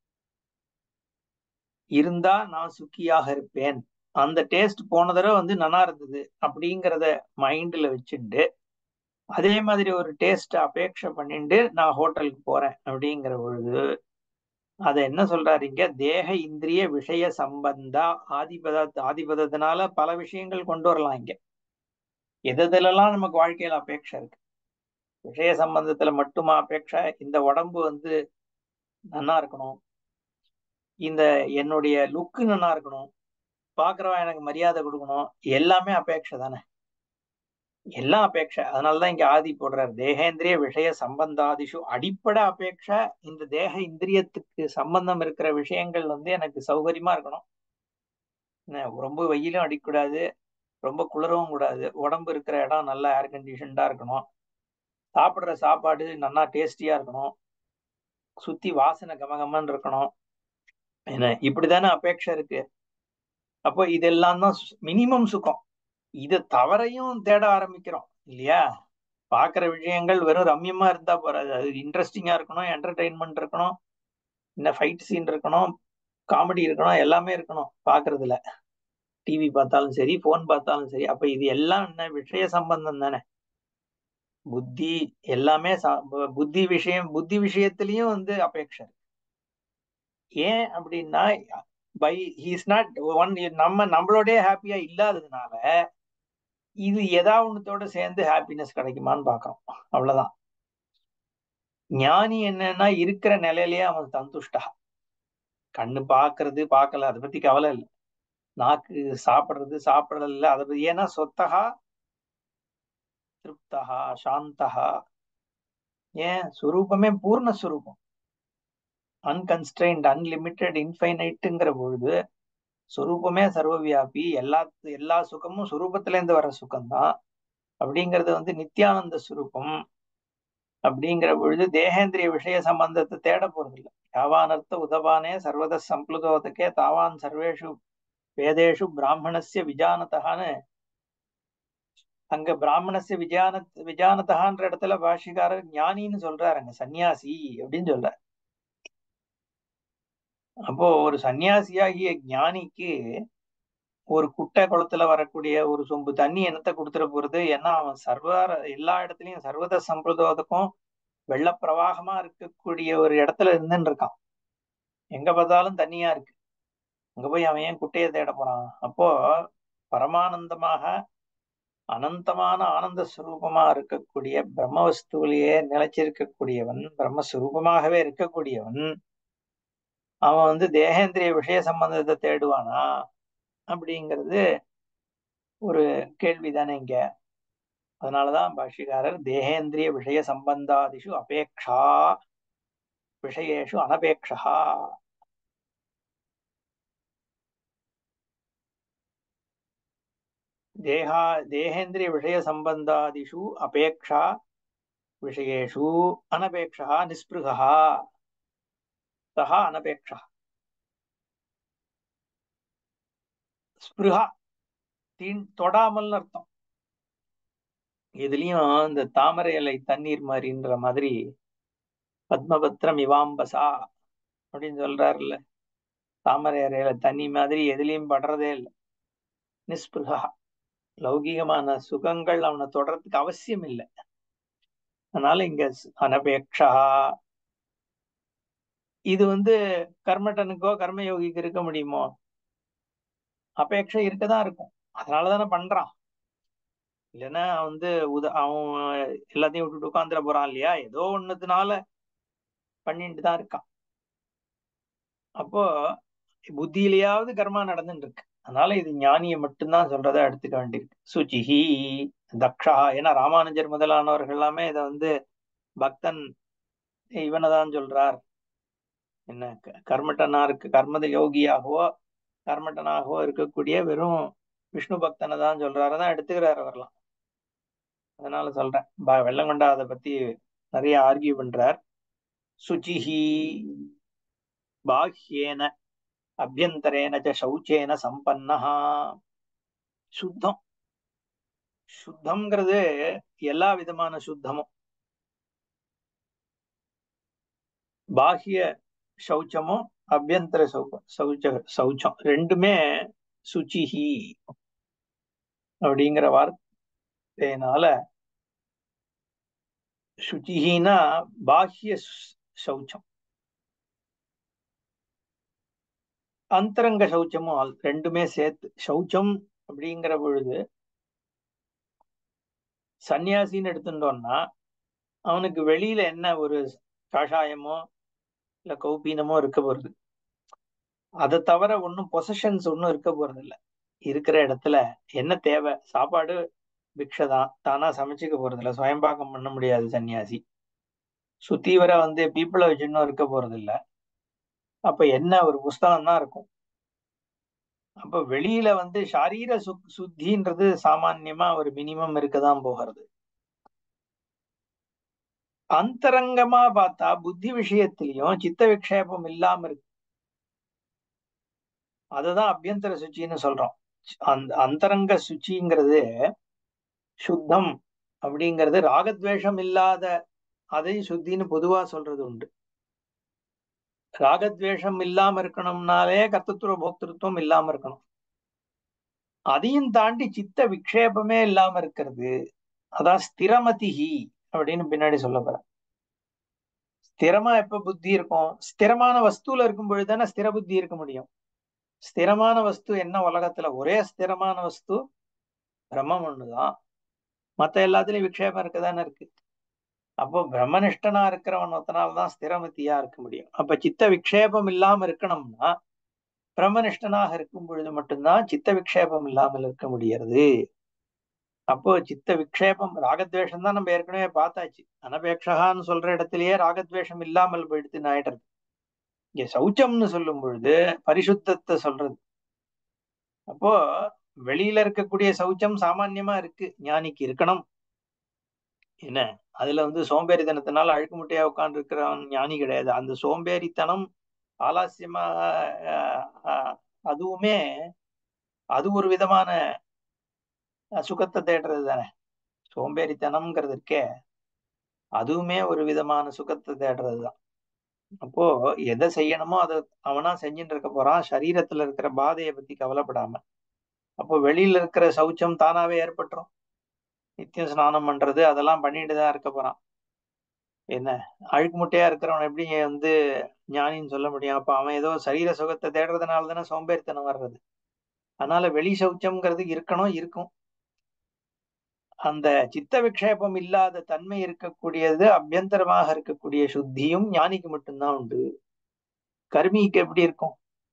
இருந்தா நான் சுக்கியாக இருப்பேன் அந்த டேஸ்ட் போன தடவை வந்து நல்லா இருந்தது அப்படிங்கிறத மைண்ட்ல வச்சுட்டு அதே மாதிரி ஒரு டேஸ்ட் அபேட்சை பண்ணிட்டு நான் ஹோட்டலுக்கு போறேன் அப்படிங்கிற பொழுது அதை என்ன சொல்றாருங்க தேக இந்திரிய விஷய சம்பந்தா ஆதிபத ஆதிபதத்தினால பல விஷயங்கள் கொண்டு வரலாம் இங்க எதுலலாம் நமக்கு வாழ்க்கையில அபேட்சை இருக்கு விஷய சம்பந்தத்துல மட்டுமா அபேட்சை இந்த உடம்பு வந்து நல்லா இருக்கணும் இந்த என்னுடைய லுக்கு நல்லா இருக்கணும் பாக்குறவன் எனக்கு மரியாதை கொடுக்கணும் எல்லாமே அபேட்சை தானே எல்லாம் அபேட்சை அதனாலதான் இங்க ஆதி போடுறார் தேகேந்திரிய விஷய சம்பந்தாதிஷு அடிப்படை அபேட்சை இந்த தேக இந்திரியத்துக்கு சம்பந்தம் இருக்கிற விஷயங்கள் வந்து எனக்கு சௌகரியமா இருக்கணும் என்ன, ரொம்ப வெயிலும் அடிக்கக்கூடாது ரொம்ப குளிரவும் கூடாது உடம்பு இருக்கிற இடம் நல்லா ஏர் கண்டிஷன்டா இருக்கணும் சாப்பிடுற சாப்பாடு நல்லா டேஸ்டியா இருக்கணும் சுத்தி வாசனை கமகமன்னு இருக்கணும் என்ன இப்படிதானே அபேட்சை இருக்கு அப்போ இதெல்லாம் தான் மினிமம் சுகம் இதை தவறையும் தேட ஆரம்பிக்கிறோம் இல்லையா பாக்குற விஷயங்கள் வெறும் ரம்யமா இருந்தா போறாது அது இன்ட்ரெஸ்டிங்கா இருக்கணும் என்டர்டைன்மெண்ட் இருக்கணும் இந்த ஃபைட் சீன் இருக்கணும் காமெடி இருக்கணும் எல்லாமே இருக்கணும் பாக்குறதுல டிவி பார்த்தாலும் சரி போன் பார்த்தாலும் சரி அப்ப இது எல்லாம் என்ன விஷய சம்பந்தம் தானே புத்தி எல்லாமே ச- பு- புத்தி விஷயம் புத்தி விஷயத்திலயும் வந்து அபேட்சை இருக்கு. ஏன் அப்படின்னா பை ஹீஸ் நாட் ஒன் நம்ம நம்மளோடய ஹாப்பியா இல்லாததுனால இது எதா ஒண்ணுத்தோட சேர்ந்து ஹாப்பினஸ் கிடைக்குமான்னு பாக்குறோம் அவ்வளவுதான் ஞானி என்னன்னா இருக்கிற நிலையிலேயே அவன் சந்துஷ்டா கண்ணு பாக்குறது பார்க்கல அதை பத்தி கவலை இல்லை நாக்கு சாப்பிடுறது சாப்பிடல இல்லை அதை பத்தி ஏன்னா சொத்தகா திருப்தகா சாந்தகா ஏன் சுரூபமே பூர்ண சுரூபம் அன்கன்ஸ்ட்ரைன்ட் அன்லிமிட்டெட் இன்ஃபைனைட்டுங்கிற பொழுது சுரூபமே சர்வவியாபி எல்லா எல்லா சுகமும் சுரூபத்துல இருந்து வர சுகம்தான் அப்படிங்கிறது வந்து நித்யானந்த சுரூபம் அப்படிங்கிற பொழுது தேகேந்திரிய விஷய சம்பந்தத்தை தேட போறது இல்லை யாவானர்த்த உதவானே சர்வத சம்ப்ளுதோதக்கே தாவான் சர்வேஷு வேதேஷு பிராமணஸ்ய விஜானதகான்னு அங்க பிராமணஸ்ய விஜான விஜானதகான்ற இடத்துல பாஷிகாரர் ஞானின்னு சொல்றாரு அங்க சன்னியாசி அப்படின்னு சொல்றாரு அப்போ ஒரு சன்னியாசியாகிய ஞானிக்கு ஒரு குட்டை குளத்துல வரக்கூடிய ஒரு சொம்பு தண்ணி என்னத்த கொடுத்துட போறது ஏன்னா அவன் சர்வ எல்லா இடத்துலயும் சர்வத சம்பிரதோதக்கும் வெள்ள பிரவாகமா இருக்கக்கூடிய ஒரு இடத்துல இருந்துன்னு இருக்கான் எங்க பார்த்தாலும் தண்ணியா இருக்கு அங்க போய் அவன் ஏன் குட்டையை தேட போறான் அப்போ பரமானந்தமாக அனந்தமான ஆனந்த ஸ்வரூபமா இருக்கக்கூடிய பிரம்மவஸ்துவிலேயே நிலைச்சிருக்கக்கூடியவன் பிரம்மஸ்வரூபமாகவே இருக்கக்கூடியவன் அவன் வந்து தேகேந்திரிய விஷய சம்பந்தத்தை தேடுவானா அப்படிங்கிறது ஒரு கேள்விதானே இங்க அதனாலதான் பாஷ்யக்காரர் தேகேந்திரிய விஷய சம்பந்தாதிஷு அபேக்ஷா விஷயேஷு அனபேக்ஷா தேகா தேகேந்திரிய விஷய சம்பந்தாதிஷு அபேக்ஷா விஷயேஷு அனபேக்ஷா நிஸ்பிருகா சஹா அனபேக்ஷா ஸ்பிருகா தீன் தொடாமல் அர்த்தம் இதுலயும் இந்த தாமரை இலை தண்ணீர் மாதிரின்ற மாதிரி பத்மபத்ரம் இவாம்பசா அப்படின்னு சொல்றாருல்ல தாமரை இலையில தண்ணி மாதிரி எதுலயும் படுறதே இல்லை நிஸ்பிருகா லௌகிகமான சுகங்கள் அவனை தொடர்றதுக்கு அவசியம் இல்லை அதனால இங்க அனபேக்ஷா இது வந்து கர்மட்டனுக்கோ கர்மயோகிக்கு இருக்க முடியுமோ அபேட்சை இருக்கதான் இருக்கும் அதனாலதானே பண்றான் இல்லைன்னா வந்து உத அவன் எல்லாத்தையும் விட்டுட்டு உட்காந்துட போறான் இல்லையா ஏதோ ஒண்ணுதுனால பண்ணிட்டு தான் இருக்கான் அப்போ புத்தியிலேயாவது கர்மா நடந்துட்டு இருக்கு அதனால இது ஞானியை மட்டும்தான் சொல்றதா எடுத்துக்க வேண்டியிருக்கு சுச்சிஹி தக்ஷா ஏன்னா ராமானுஜர் முதலானவர்கள் எல்லாமே இதை வந்து பக்தன் இவனை தான் சொல்றார் என்ன கர்மட்டனா இருக்கு கர்மத யோகியாகவோ கர்மட்டனாகவோ இருக்கக்கூடிய வெறும் விஷ்ணு பக்தனை தான் சொல்றாருதான் எடுத்துக்கிறாரு வரலாம் அதனால சொல்றேன் வெள்ளங்கொண்டா அதை பத்தி நிறைய ஆர்கியூ பண்றார் சுச்சிஹி பாஹ்யேன அபியந்தரேன சௌச்சேன சம்பன்னஹா சுத்தம் சுத்தம்ங்கிறது எல்லா விதமான சுத்தமும் பாஹ்ய சௌச்சமும் அபியந்தர சௌ சௌச்ச சௌச்சம் ரெண்டுமே சுச்சிஹி அப்படிங்கிற வார்த்தையினால சுச்சிஹினா பாஹ்ய சௌச்சம் அந்தரங்க சௌச்சமும் ரெண்டுமே சேர்த்து சௌச்சம் அப்படிங்கிற பொழுது சன்னியாசின்னு எடுத்துட்டோம்னா அவனுக்கு வெளியில என்ன ஒரு காஷாயமோ இல்ல கௌபீனமோ இருக்க போறது அதை தவிர ஒன்றும் பொசஷன்ஸ் ஒன்றும் இருக்க போறது இல்லை இருக்கிற இடத்துல என்ன தேவை சாப்பாடு பிக்ஷை தான் தானா சமைச்சுக்க போறது இல்ல சுயம்பாக்கம் பண்ண முடியாது சன்னியாசி சுத்தி வர வந்து பீப்புளை வச்சுன்னும் இருக்க போறது இல்ல அப்ப என்ன ஒரு புஸ்தகம் தான் இருக்கும் அப்ப வெளியில வந்து சாரீர சு சுத்தின்றது சாமான்யமா ஒரு மினிமம் இருக்கதான் போகிறது அந்தரங்கமா பார்த்தா புத்தி விஷயத்திலையும் சித்த விக்ஷேபம் இல்லாம இருக்கு அதுதான் அபியந்தர சுச்சின்னு சொல்றோம் அந்த அந்தரங்க சுச்சிங்கிறது சுத்தம் அப்படிங்கிறது ராகத்வேஷம் இல்லாத அதை சுத்தின்னு பொதுவா சொல்றது உண்டு ராகத்வேஷம் இல்லாம இருக்கணும்னாலே கர்த்தத்துவ போக்திருத்துவம் இல்லாம இருக்கணும் அதையும் தாண்டி சித்த விக்ஷேபமே இல்லாம இருக்கிறது அதான் ஸ்திரமதிஹி அப்படின்னு பின்னாடி சொல்ல போறேன் ஸ்திரமா எப்ப புத்தி இருக்கும் ஸ்திரமான வஸ்துல இருக்கும் பொழுதுதானே ஸ்திர புத்தி இருக்க முடியும் ஸ்திரமான வஸ்து என்ன உலகத்துல ஒரே ஸ்திரமான வஸ்து பிரம்மம் ஒண்ணுதான் மத்த எல்லாத்துலயும் விக்ஷேபம் இருக்கதானே இருக்கு அப்போ பிரம்மனிஷ்டனா இருக்கிறவன் ஒருத்தனால்தான் ஸ்திரமதியா இருக்க முடியும் அப்ப சித்த விக்ஷேபம் இல்லாம இருக்கணும்னா பிரம்மனிஷ்டனாக இருக்கும் பொழுது மட்டும்தான் சித்த விக்ஷேபம் இல்லாமல் இருக்க முடியாது அப்போ சித்த விக்ஷேபம் ராகத்வேஷம் தான் நம்ம ஏற்கனவே பார்த்தாச்சு அனபேட்சகான்னு சொல்ற இடத்திலேயே ராகத்வேஷம் இல்லாமல் போயிடுத்துன்னு ஆயிடுறது இங்க சௌச்சம்னு சொல்லும் பொழுது பரிசுத்தத்தை சொல்றது அப்போ வெளியில இருக்கக்கூடிய சௌச்சம் சாமான்யமா இருக்கு ஞானிக்கு இருக்கணும் என்ன அதுல வந்து சோம்பேறித்தனத்தினால அழுக்கு முட்டையா உட்கார்ந்து இருக்கிறவன் ஞானி கிடையாது அந்த சோம்பேறித்தனம் ஆலாசியமா அதுவுமே அது ஒரு விதமான சுகத்தை தேடுறது தானே சோம்பேறித்தனம்ங்கிறது இருக்கே அதுவுமே ஒரு விதமான சுகத்தை தேடுறது தான் அப்போ எதை செய்யணுமோ அதை அவனா செஞ்சுட்டு இருக்க போறான் சரீரத்துல இருக்கிற பாதையை பத்தி கவலைப்படாம அப்போ வெளியில இருக்கிற சௌச்சம் தானாவே ஏற்பட்டுரும் நித்தியம் ஸ்நானம் பண்றது அதெல்லாம் பண்ணிட்டு தான் இருக்க போறான் என்ன அழுக்கு முட்டையா இருக்கிறவன் எப்படி வந்து ஞானின்னு சொல்ல முடியும் அப்ப அவன் ஏதோ சரீர சுகத்தை தேடுறதுனால தானே சோம்பேறித்தனம் வர்றது அதனால வெளி சௌச்சம்ங்கிறது இருக்கணும் இருக்கும் அந்த சித்த விக்ஷேபம் இல்லாத தன்மை இருக்கக்கூடியது அபியந்தரமாக இருக்கக்கூடிய சுத்தியும் ஞானிக்கு மட்டும்தான் உண்டு கர்மிக்கு எப்படி இருக்கும்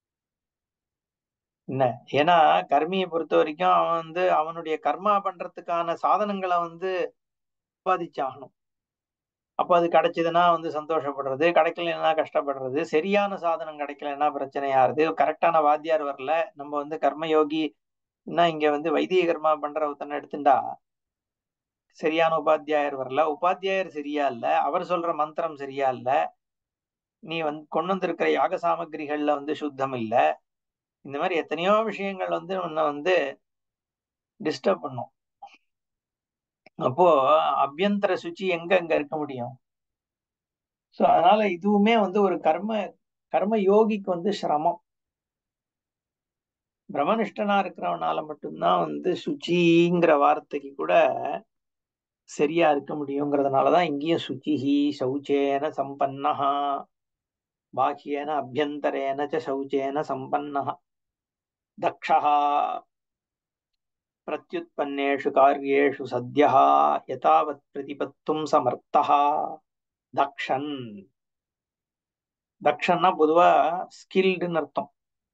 என்ன ஏன்னா கர்மியை பொறுத்த வரைக்கும் அவன் வந்து அவனுடைய கர்மா பண்றதுக்கான சாதனங்களை வந்து பாதிச்சாகணும் அப்ப அது கிடைச்சதுன்னா வந்து சந்தோஷப்படுறது கிடைக்கலன்னா கஷ்டப்படுறது சரியான சாதனம் கிடைக்கலன்னா பிரச்சனையாருது கரெக்டான வாத்தியார் வரல நம்ம வந்து கர்மயோகி இங்க வந்து வைத்திய கர்மா பண்ற ஒருத்தனை எடுத்துட்டா சரியான உபாத்தியாயர் வரல உபாத்தியாயர் சரியா இல்ல அவர் சொல்ற மந்திரம் சரியா இல்ல நீ வந்து கொண்டு வந்திருக்கிற யாக சாமகிரிகள்ல வந்து சுத்தம் இல்ல இந்த மாதிரி எத்தனையோ விஷயங்கள் வந்து உன்னை வந்து டிஸ்டர்ப் பண்ணும் அப்போ அபியந்தர சுச்சி எங்க அங்க இருக்க முடியும் சோ அதனால இதுவுமே வந்து ஒரு கர்ம கர்ம யோகிக்கு வந்து சிரமம் பிரம்மனிஷ்டனா இருக்கிறவனால மட்டும்தான் வந்து சுச்சிங்கிற வார்த்தைக்கு கூட சரியா இருக்க முடியுங்கிறதுனாலதான் இங்கேயும் சுச்சிஹி சௌச்சேன சம்பன்னஹா பாக்கியேன அபியந்தரேன ச சௌச்சேன சம்பன்னஹா தக்ஷா பிரத்யுத்பன்னேஷு காரியேஷு சத்யः யதாவத் பிரதிபத்தும் சமர்த்தः தக்ஷன் தக்ஷன்னா பொதுவா ஸ்கில்டுன்னு அர்த்தம்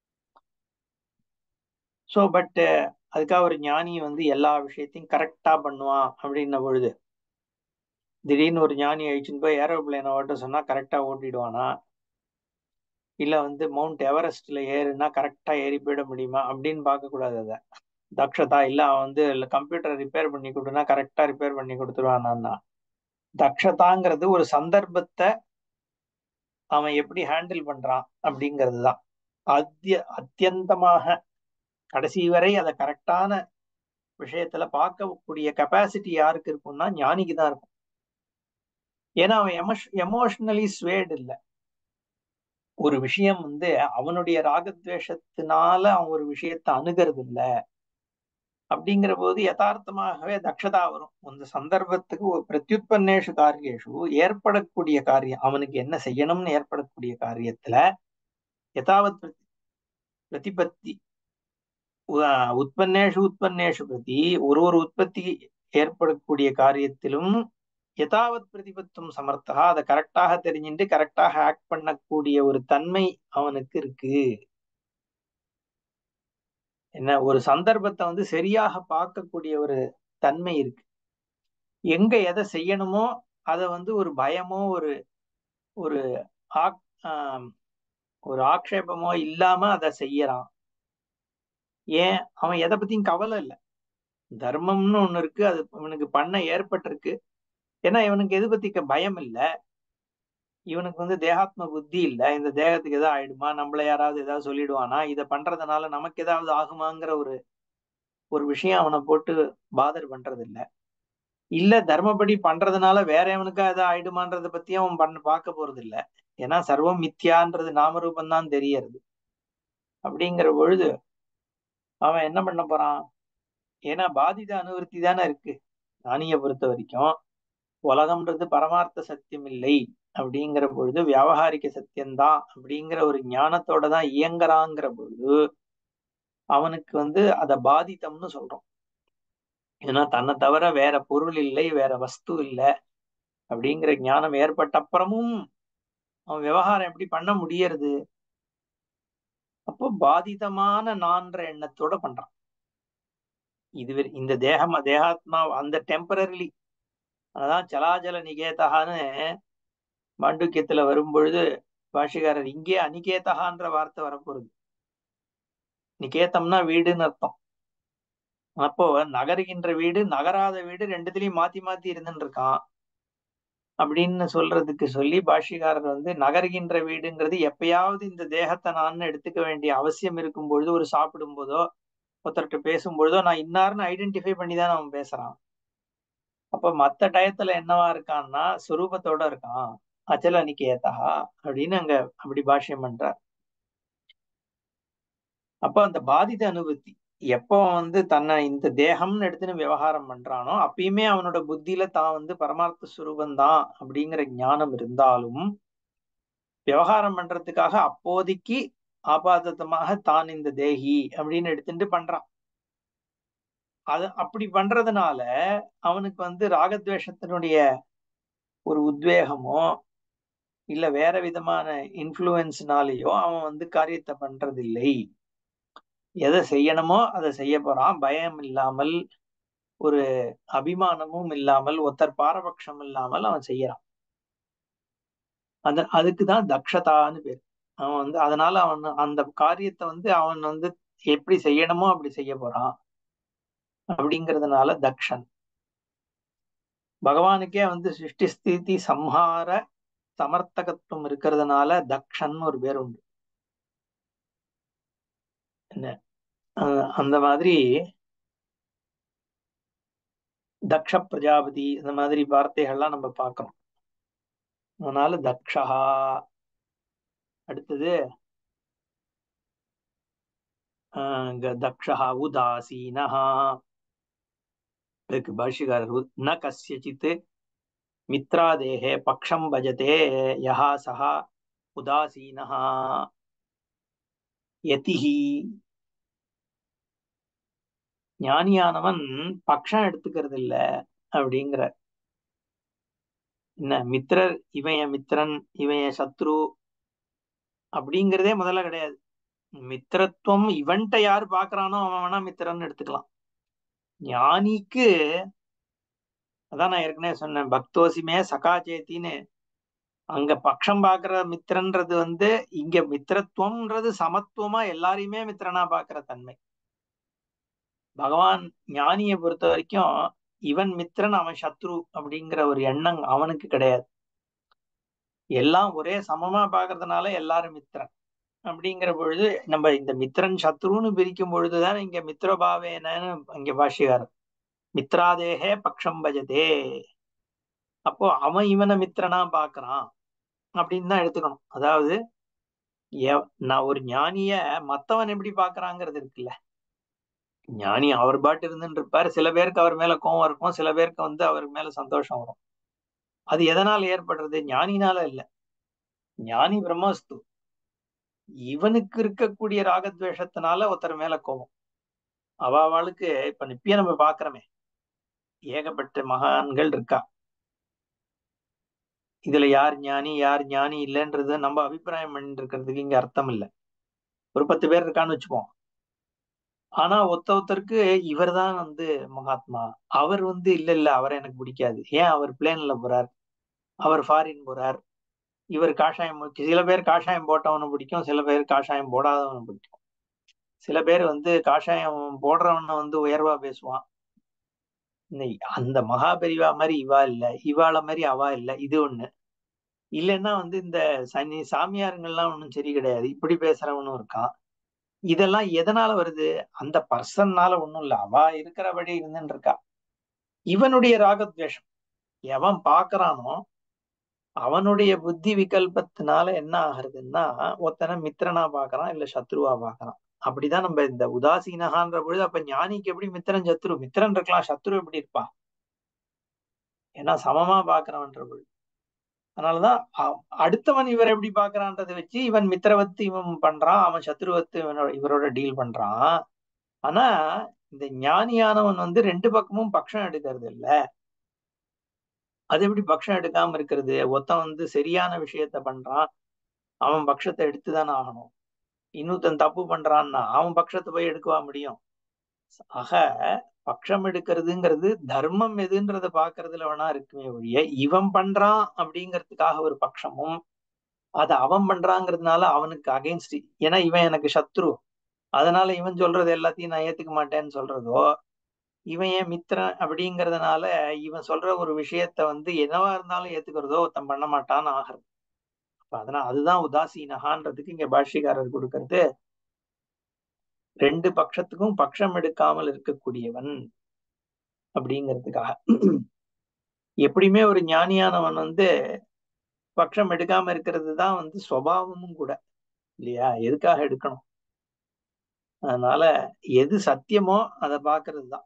ஸோ பட் அதுக்காக ஒரு ஞானி வந்து எல்லா விஷயத்தையும் கரெக்டா பண்ணுவான் அப்படின்ன பொழுது திடீர்னு ஒரு ஞானி அழிச்சுன்னு போய் ஏரோப்ளேனை ஓட்ட சொன்னா கரெக்டா ஓட்டிடுவானா இல்ல வந்து மவுண்ட் எவரெஸ்ட்ல ஏறுனா கரெக்டா ஏறி போயிட முடியுமா அப்படின்னு பார்க்க கூடாது அதை தக்ஷதா இல்ல அவன் வந்து கம்ப்யூட்டர் ரிப்பேர் பண்ணி கொடுனா கரெக்டா ரிப்பேர் பண்ணி கொடுத்துருவானா தக்ஷதாங்கிறது ஒரு சந்தர்ப்பத்தை அவன் எப்படி ஹேண்டில் பண்றான் அப்படிங்கிறது தான் அத்திய அத்தியந்தமாக கடைசி வரை அதை கரெக்டான விஷயத்துல பார்க்கக்கூடிய கெப்பாசிட்டி யாருக்கு இருக்கும்னா ஞானிக்கு தான் இருக்கும் ஏன்னா அவன் எமோஷ் எமோஷனலி ஸ்வேட் இல்லை ஒரு விஷயம் வந்து அவனுடைய ராகத்வேஷத்தினால அவன் ஒரு விஷயத்தை அணுகிறது இல்லை அப்படிங்கிற போது யதார்த்தமாகவே தக்ஷதா வரும் அந்த சந்தர்ப்பத்துக்கு ஒரு பிரத்யுத்பன்னேஷு காரியேஷு ஏற்படக்கூடிய காரியம் அவனுக்கு என்ன செய்யணும்னு ஏற்படக்கூடிய காரியத்துல யதாவத் பிரதிபத்தி உற்பன்னேஷு உற்பன்னேஷு பிரதி ஒரு ஒரு உற்பத்தி ஏற்படக்கூடிய காரியத்திலும் யதாவத் பிரதிபத்தும் சமர்த்தகா அதை கரெக்டாக தெரிஞ்சுட்டு கரெக்டாக ஆக்ட் பண்ணக்கூடிய ஒரு தன்மை அவனுக்கு இருக்கு என்ன ஒரு சந்தர்ப்பத்தை வந்து சரியாக பார்க்கக்கூடிய ஒரு தன்மை இருக்கு எங்க எதை செய்யணுமோ அதை வந்து ஒரு பயமோ ஒரு ஒரு ஆக் ஆம், ஒரு ஆக்ஷேபமோ இல்லாம அதை செய்யறான் ஏன் அவன் எதை பத்தியும் கவலை இல்லை தர்மம்னு ஒண்ணு இருக்கு அது இவனுக்கு பண்ண ஏற்பட்டிருக்கு ஏன்னா இவனுக்கு எது பத்தி க- பயம் இல்ல இவனுக்கு வந்து தேகாத்ம புத்தி இல்ல இந்த தேகத்துக்கு எதாவது ஆயிடுமா நம்மள யாராவது ஏதாவது சொல்லிடுவானா இதை பண்றதுனால நமக்கு ஏதாவது ஆகுமாங்கிற ஒரு ஒரு விஷயம் அவனை போட்டு பாதர் பண்றது இல்ல இல்ல தர்மப்படி பண்றதுனால வேற எவனுக்கா ஏதாவது ஆயிடுமான்றத பத்தி அவன் பண்ண பார்க்க போறது இல்ல ஏன்னா சர்வம் மித்யான்றது நாமரூபம் தான் தெரியறது அப்படிங்கிற பொழுது அவன் என்ன பண்ண போறான் ஏன்னா பாதித அனுவருத்தி தானே இருக்கு ஞானியை பொறுத்த வரைக்கும் உலகம்ன்றது பரமார்த்த சத்தியம் இல்லை அப்படிங்கிற பொழுது வியாவகாரிக சத்தியம்தான் அப்படிங்கிற ஒரு ஞானத்தோட தான் இயங்குறாங்கிற பொழுது அவனுக்கு வந்து அத பாதித்தம்னு சொல்றோம் ஏன்னா தன்னை தவிர வேற பொருள் இல்லை வேற வஸ்து இல்லை அப்படிங்கிற ஞானம் ஏற்பட்ட அப்புறமும் அவன் விவகாரம் எப்படி பண்ண முடியறது அப்போ பாதிதமான நான்ற எண்ணத்தோட பண்றான் இது வரை- இந்த தேகம் தேகாத்மா அந்த டெம்பரரிலி அதான் சலாஜல நிகேதகான்னு மாண்டுக்கியத்துல வரும்பொழுது பாஷிகாரர் இங்கே அனிகேதகான்ற வார்த்தை வரப்போகுது நிகேதம்னா வீடுன்னு அர்த்தம் அப்போ நகருகின்ற வீடு நகராத வீடு ரெண்டுத்துலயும் மாத்தி மாத்தி இருந்துட்டு இருக்கான் அப்படின்னு சொல்றதுக்கு சொல்லி பாஷிகாரர் வந்து நகருகின்ற வீடுங்கிறது எப்பயாவது இந்த தேகத்தை நான் எடுத்துக்க வேண்டிய அவசியம் இருக்கும் பொழுது ஒரு சாப்பிடும் போதோ ஒருத்தர்கிட்ட பேசும்பொழுதோ நான் இன்னார்னு ஐடென்டிஃபை பண்ணி தான் அவன் பேசுறான் அப்ப மத்த டயத்துல என்னவா இருக்கான்னா சுரூபத்தோட இருக்கான் அச்சல நிக்கேதா அப்படின்னு அங்க அப்படி பாஷ்யம் பண்றார் அப்ப அந்த பாதித அனுபூதி எப்போ வந்து தன்னை இந்த தேகம்னு எடுத்துன்னு விவகாரம் பண்றானோ அப்பயுமே அவனோட புத்தியில தான் வந்து பரமார்த்த சுரூபம் தான் அப்படிங்கிற ஞானம் இருந்தாலும் விவகாரம் பண்றதுக்காக அப்போதைக்கு ஆபாதத்தமாக தான் இந்த தேகி அப்படின்னு எடுத்துட்டு பண்றான் அது அப்படி பண்றதுனால அவனுக்கு வந்து ராகத்வேஷத்தினுடைய ஒரு உத்வேகமோ இல்ல வேற விதமான இன்ஃப்ளூயன்ஸ்னாலேயோ அவன் வந்து காரியத்தை பண்றதில்லை எதை செய்யணுமோ அதை செய்ய போறான் பயம் இல்லாமல் ஒரு அபிமானமும் இல்லாமல் ஒத்தர் பாரபட்சம் இல்லாமல் அவன் செய்யறான் அந்த அதுக்கு தான் தக்ஷதான்னு பேர் அவன் வந்து அதனால அவன் அந்த காரியத்தை வந்து அவன் வந்து எப்படி செய்யணுமோ அப்படி செய்ய போறான் அப்படிங்கிறதுனால தக்ஷன் பகவானுக்கே வந்து சிருஷ்டி ஸ்திதி சம்ஹார சமர்த்தகத்துவம் இருக்கிறதுனால தக்ஷன் ஒரு பேர் உண்டு என்ன அஹ் அந்த மாதிரி தக்ஷ பிரஜாபதி இந்த மாதிரி வார்த்தைகள்லாம் நம்ம பார்க்கிறோம் அதனால தக்ஷா அடுத்தது அஹ் இங்க தக்ஷா உதாசீனஹா இதுக்கு பாஷ்யக்காரர் உத்- ந கஸ்யசித் மித்ராதேகே பக்ஷம் பஜதே யஹா சஹா உதாசீனஹா யதிஹி ஞானியானவன் பக்ஷம் எடுத்துக்கிறது இல்ல அப்படிங்கிற என்ன மித்திரர் இவன் என் மித்திரன் இவன் என் சத்ரு அப்படிங்கிறதே முதல்ல கிடையாது மித்திரத்துவம் இவன்ட்ட யாரு பாக்குறானோ அவன் வேணா மித்திரன்னு எடுத்துக்கலாம் ஞானிக்கு அதான் நான் ஏற்கனவே சொன்னேன் பக்தோசிமே சகாச்சேத்தின்னு அங்க பக்ஷம் பாக்குற மித்திரன்றது வந்து இங்க மித்திரத்துவம்ன்றது சமத்துவமா எல்லாரையுமே மித்திரனா பாக்குற தன்மை பகவான் ஞானியை பொறுத்த வரைக்கும் இவன் மித்திரன் அவன் சத்ரு அப்படிங்கிற ஒரு எண்ணம் அவனுக்கு கிடையாது எல்லாம் ஒரே சமமா பாக்குறதுனால எல்லாரும் மித்திரன் அப்படிங்கிற பொழுது நம்ம இந்த மித்திரன் சத்ருன்னு பிரிக்கும் பொழுதுதான் இங்க மித்ரபாவேனன்னு இங்க பாஷ்யக்காரர் மித்ராதேகே பக்ஷம் பஜதே அப்போ அவன் இவனை மித்திரனா பாக்குறான் அப்படின்னு தான் எடுத்துக்கணும் அதாவது எவ்- நான் ஒரு ஞானிய மத்தவன் எப்படி பாக்குறாங்கிறது இருக்குல்ல ஞானி அவர் பாட்டு இருந்துட்டு இருப்பாரு சில பேருக்கு அவர் மேல கோவம் இருக்கும் சில பேருக்கு வந்து அவர் மேல சந்தோஷம் வரும் அது எதனால ஏற்படுறது ஞானினால இல்ல ஞானி பிரம்மஸ்து இவனுக்கு இருக்கக்கூடிய ராகத்வேஷத்தினால ஒருத்தர் மேல கோபம் அவ அவளுக்கு இப்ப நிப்பிய நம்ம பாக்குறோமே ஏகப்பட்ட மகான்கள் இருக்கா இதுல யார் ஞானி யார் ஞானி இல்லைன்றது நம்ம அபிப்பிராயம் பண்ணிட்டு இருக்கிறதுக்கு இங்க அர்த்தம் இல்ல ஒரு பத்து பேர் இருக்கான்னு வச்சுப்போம் ஆனா ஒத்த ஒருத்தருக்கு இவர் தான் வந்து மகாத்மா அவர் வந்து இல்ல இல்ல அவரை எனக்கு பிடிக்காது ஏன் அவர் பிளேன்ல போறார் அவர் ஃபாரின் போறார் இவர் காஷாயம் சில பேர் காஷாயம் போட்டவனை பிடிக்கும் சில பேர் காஷாயம் போடாதவனை பிடிக்கும் சில பேர் வந்து காஷாயம் போடுறவனை வந்து உயர்வா பேசுவான் அந்த மகாபெரிவா மாதிரி இவா இல்ல இவாள மாதிரி அவா இல்ல இது ஒண்ணு இல்லைன்னா வந்து இந்த சனி சாமியாருங்கள்லாம் ஒன்றும் சரி கிடையாது இப்படி பேசுறவனும் இருக்கான் இதெல்லாம் எதனால வருது அந்த பர்சன்னால ஒண்ணும் இல்ல அவா இருக்கிறபடி இருந்துன்னு இருக்கா இவனுடைய ராகத்வேஷம் எவன் பாக்குறானோ அவனுடைய புத்தி விகல்பத்தினால என்ன ஆகுறதுன்னா ஒருத்தனை மித்திரனா பாக்குறான் இல்ல சத்ருவா பாக்குறான் அப்படிதான் நம்ம இந்த உதாசீனகான்ற பொழுது அப்ப ஞானிக்கு எப்படி மித்திரன் சத்ரு மித்திரன் இருக்கலாம் சத்ரு எப்படி இருப்பான் ஏன்னா சமமா பாக்குறவன்ற பொழுது அதனாலதான் அடுத்தவன் இவர் எப்படி பாக்குறான்றதை வச்சு இவன் மித்திரவத்து இவன் பண்றான் அவன் சத்ருவத்து இவனோட இவரோட டீல் பண்றான் ஆனா இந்த ஞானியானவன் வந்து ரெண்டு பக்கமும் பக்ஷம் எடுக்கிறது இல்ல அது எப்படி பக்ஷம் எடுக்காம இருக்கிறது ஒருத்தன் வந்து சரியான விஷயத்த பண்றான் அவன் பக்ஷத்தை எடுத்துதானே ஆகணும் இன்னொருத்தன் தப்பு பண்றான்னா அவன் பட்சத்தை போய் எடுக்கவா முடியும் ஆக பட்சம் எடுக்கிறதுங்கிறது தர்மம் எதுன்றத பாக்குறதுல வேணா இருக்குமே ஒழிய இவன் பண்றான் அப்படிங்கிறதுக்காக ஒரு பட்சமும் அது அவன் பண்றாங்கிறதுனால அவனுக்கு அகைன்ஸ்ட் ஏன்னா இவன் எனக்கு சத்ரு அதனால இவன் சொல்றது எல்லாத்தையும் நான் ஏத்துக்க மாட்டேன்னு சொல்றதோ இவன் ஏன் மித்திரன் அப்படிங்கறதுனால இவன் சொல்ற ஒரு விஷயத்த வந்து என்னவா இருந்தாலும் ஏத்துக்கிறதோ ஒருத்தன் பண்ண மாட்டான்னு ஆகிறது அதனால அதுதான் உதாசீனகான்றதுக்கு இங்க பாஷ்யக்காரர் கொடுக்கறது ரெண்டு பட்சத்துக்கும் பட்சம் எடுக்காமல் இருக்கக்கூடியவன் அப்படிங்கிறதுக்காக எப்படியுமே ஒரு ஞானியானவன் வந்து பட்சம் எடுக்காம இருக்கிறது தான் வந்து சுவாவமும் கூட இல்லையா எதுக்காக எடுக்கணும் அதனால எது சத்தியமோ அதை பாக்குறது தான்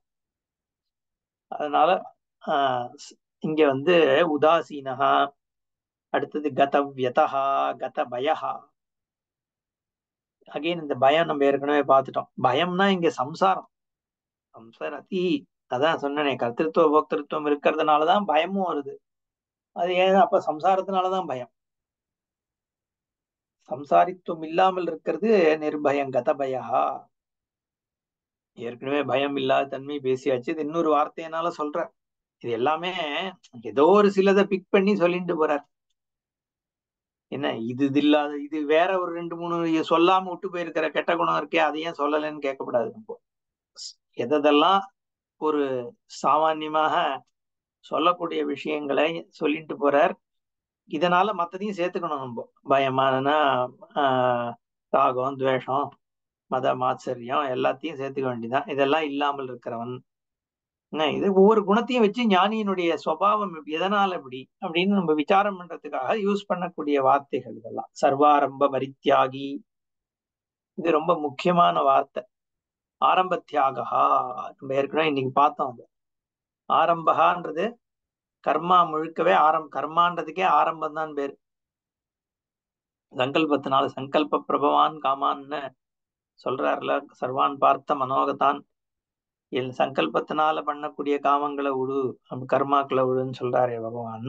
அதனால ஆஹ் இங்க வந்து உதாசீனகா அடுத்தது கதவியதா கத பயஹா அகைன் இந்த பயம் நம்ம ஏற்கனவே பார்த்துட்டோம் பயம்னா இங்க சம்சாரம் சம்சாரத்தி அதான் சொன்னேனே கர்த்திருவ போக்திருத்துவம் இருக்கிறதுனாலதான் பயமும் வருது அது ஏன் அப்ப சம்சாரத்தினாலதான் பயம் சம்சாரித்துவம் இல்லாமல் இருக்கிறது நிர்பயம் கத பயா ஏற்கனவே பயம் இல்லாத தன்மை பேசியாச்சு இது இன்னொரு வார்த்தையினால சொல்ற இது எல்லாமே ஏதோ ஒரு சிலதை பிக் பண்ணி சொல்லிட்டு போறார் என்ன இது இது இல்லாத இது வேற ஒரு ரெண்டு மூணு சொல்லாம விட்டு போயிருக்கிற கெட்ட குணம் இருக்கே அதை ஏன் சொல்லலைன்னு கேட்கக்கூடாது நம்ம எதெல்லாம் ஒரு சாமான்யமாக சொல்லக்கூடிய விஷயங்களை சொல்லிட்டு போறார் இதனால மத்ததையும் சேர்த்துக்கணும் நம்ம பயமானனா ஆஹ் தாகம் துவேஷம் மத மாச்சரியம் எல்லாத்தையும் சேர்த்துக்க வேண்டியதான் இதெல்லாம் இல்லாமல் இருக்கிறவன் இது ஒவ்வொரு குணத்தையும் வச்சு ஞானியினுடைய சுவாவம் எதனால இப்படி அப்படின்னு நம்ம விசாரம் பண்றதுக்காக யூஸ் பண்ணக்கூடிய வார்த்தைகள் இதெல்லாம் சர்வாரம்ப பரித்தியாகி இது ரொம்ப முக்கியமான வார்த்தை ஆரம்ப தியாகா நம்ம ஏற்கனவே இன்னைக்கு பார்த்தோம் அது ஆரம்பகான்றது கர்மா முழுக்கவே ஆரம் கர்மான்றதுக்கே ஆரம்பம் தான் பேர் சங்கல்பத்தினால சங்கல்ப பிரபவான் காமான்னு சொல்றாருல சர்வான் பார்த்த மனோகத்தான் என் சங்கல்பத்தினால பண்ணக்கூடிய காமங்களை விடு கர்மாக்களை விடுன்னு சொல்றாரே பகவான்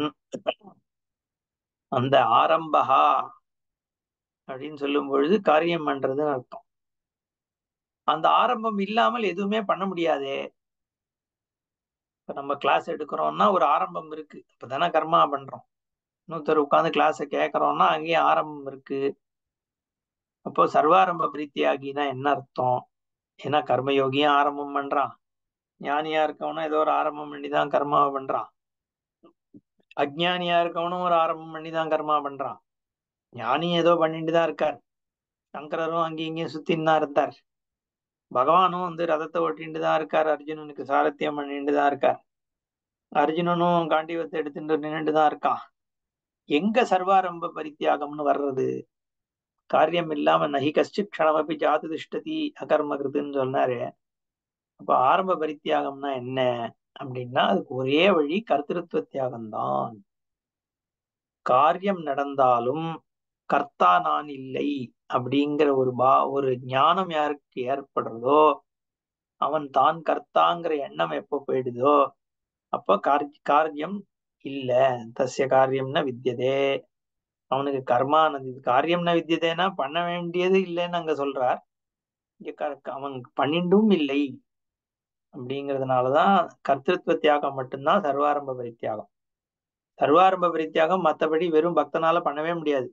அந்த ஆரம்பகா அப்படின்னு சொல்லும் பொழுது காரியம் பண்றதுன்னு அர்த்தம் அந்த ஆரம்பம் இல்லாமல் எதுவுமே பண்ண முடியாதே இப்ப நம்ம கிளாஸ் எடுக்கிறோம்னா ஒரு ஆரம்பம் இருக்கு இப்பதானே கர்மா பண்றோம் இன்னொருத்தர் உட்காந்து கிளாஸை கேட்கறோம்னா அங்கேயும் ஆரம்பம் இருக்கு அப்போ சர்வாரம்ப பிரீத்தியாகினா என்ன அர்த்தம் ஏன்னா கர்மயோகியும் ஆரம்பம் பண்றான் ஞானியா இருக்கவனும் ஏதோ ஒரு ஆரம்பம் பண்ணி தான் கர்மாவை பண்றான் அஜ்ஞானியா இருக்கவனும் ஒரு ஆரம்பம் பண்ணி தான் கர்மா பண்றான் ஞானி ஏதோ பண்ணிட்டு தான் இருக்கார் சங்கரரும் அங்கேயும் இங்கேயும் சுத்தின்னு தான் இருந்தார் பகவானும் வந்து ரதத்தை ஓட்டிட்டு தான் இருக்கார் அர்ஜுனனுக்கு சாரத்தியம் பண்ணிட்டு தான் இருக்கார் அர்ஜுனனும் காண்டிவத்தை எடுத்துட்டு நின்றுட்டு தான் இருக்கான் எங்க சர்வாரம்ப பரித்தியாகம்னு வர்றது காரியம் இல்லாம நகி கஷ்டி க்ஷணமப்பி ஜாத்து திஷ்டதி அகர்மகிருதுன்னு சொன்னாரு அப்ப ஆரம்ப பரித்தியாகம்னா என்ன அப்படின்னா அதுக்கு ஒரே வழி கர்த்திருவ தியாகம்தான் காரியம் நடந்தாலும் கர்த்தா நான் இல்லை அப்படிங்கிற ஒரு பா ஒரு ஞானம் யாருக்கு ஏற்படுறதோ அவன் தான் கர்த்தாங்கிற எண்ணம் எப்போ போயிடுதோ அப்போ கார் காரியம் இல்ல தசிய காரியம்னா வித்தியதே அவனுக்கு கர்மானது காரியம்னா வித்தியதேனா பண்ண வேண்டியது இல்லைன்னு அங்க சொல்றார் இங்க க- அவன் பண்ணிண்டும் இல்லை அப்படிங்கிறதுனாலதான் கர்த்திருவ தியாகம் மட்டும்தான் சர்வாரம்ப பரித்தியாகம் சர்வாரம்ப பரித்தியாகம் மத்தபடி வெறும் பக்தனால பண்ணவே முடியாது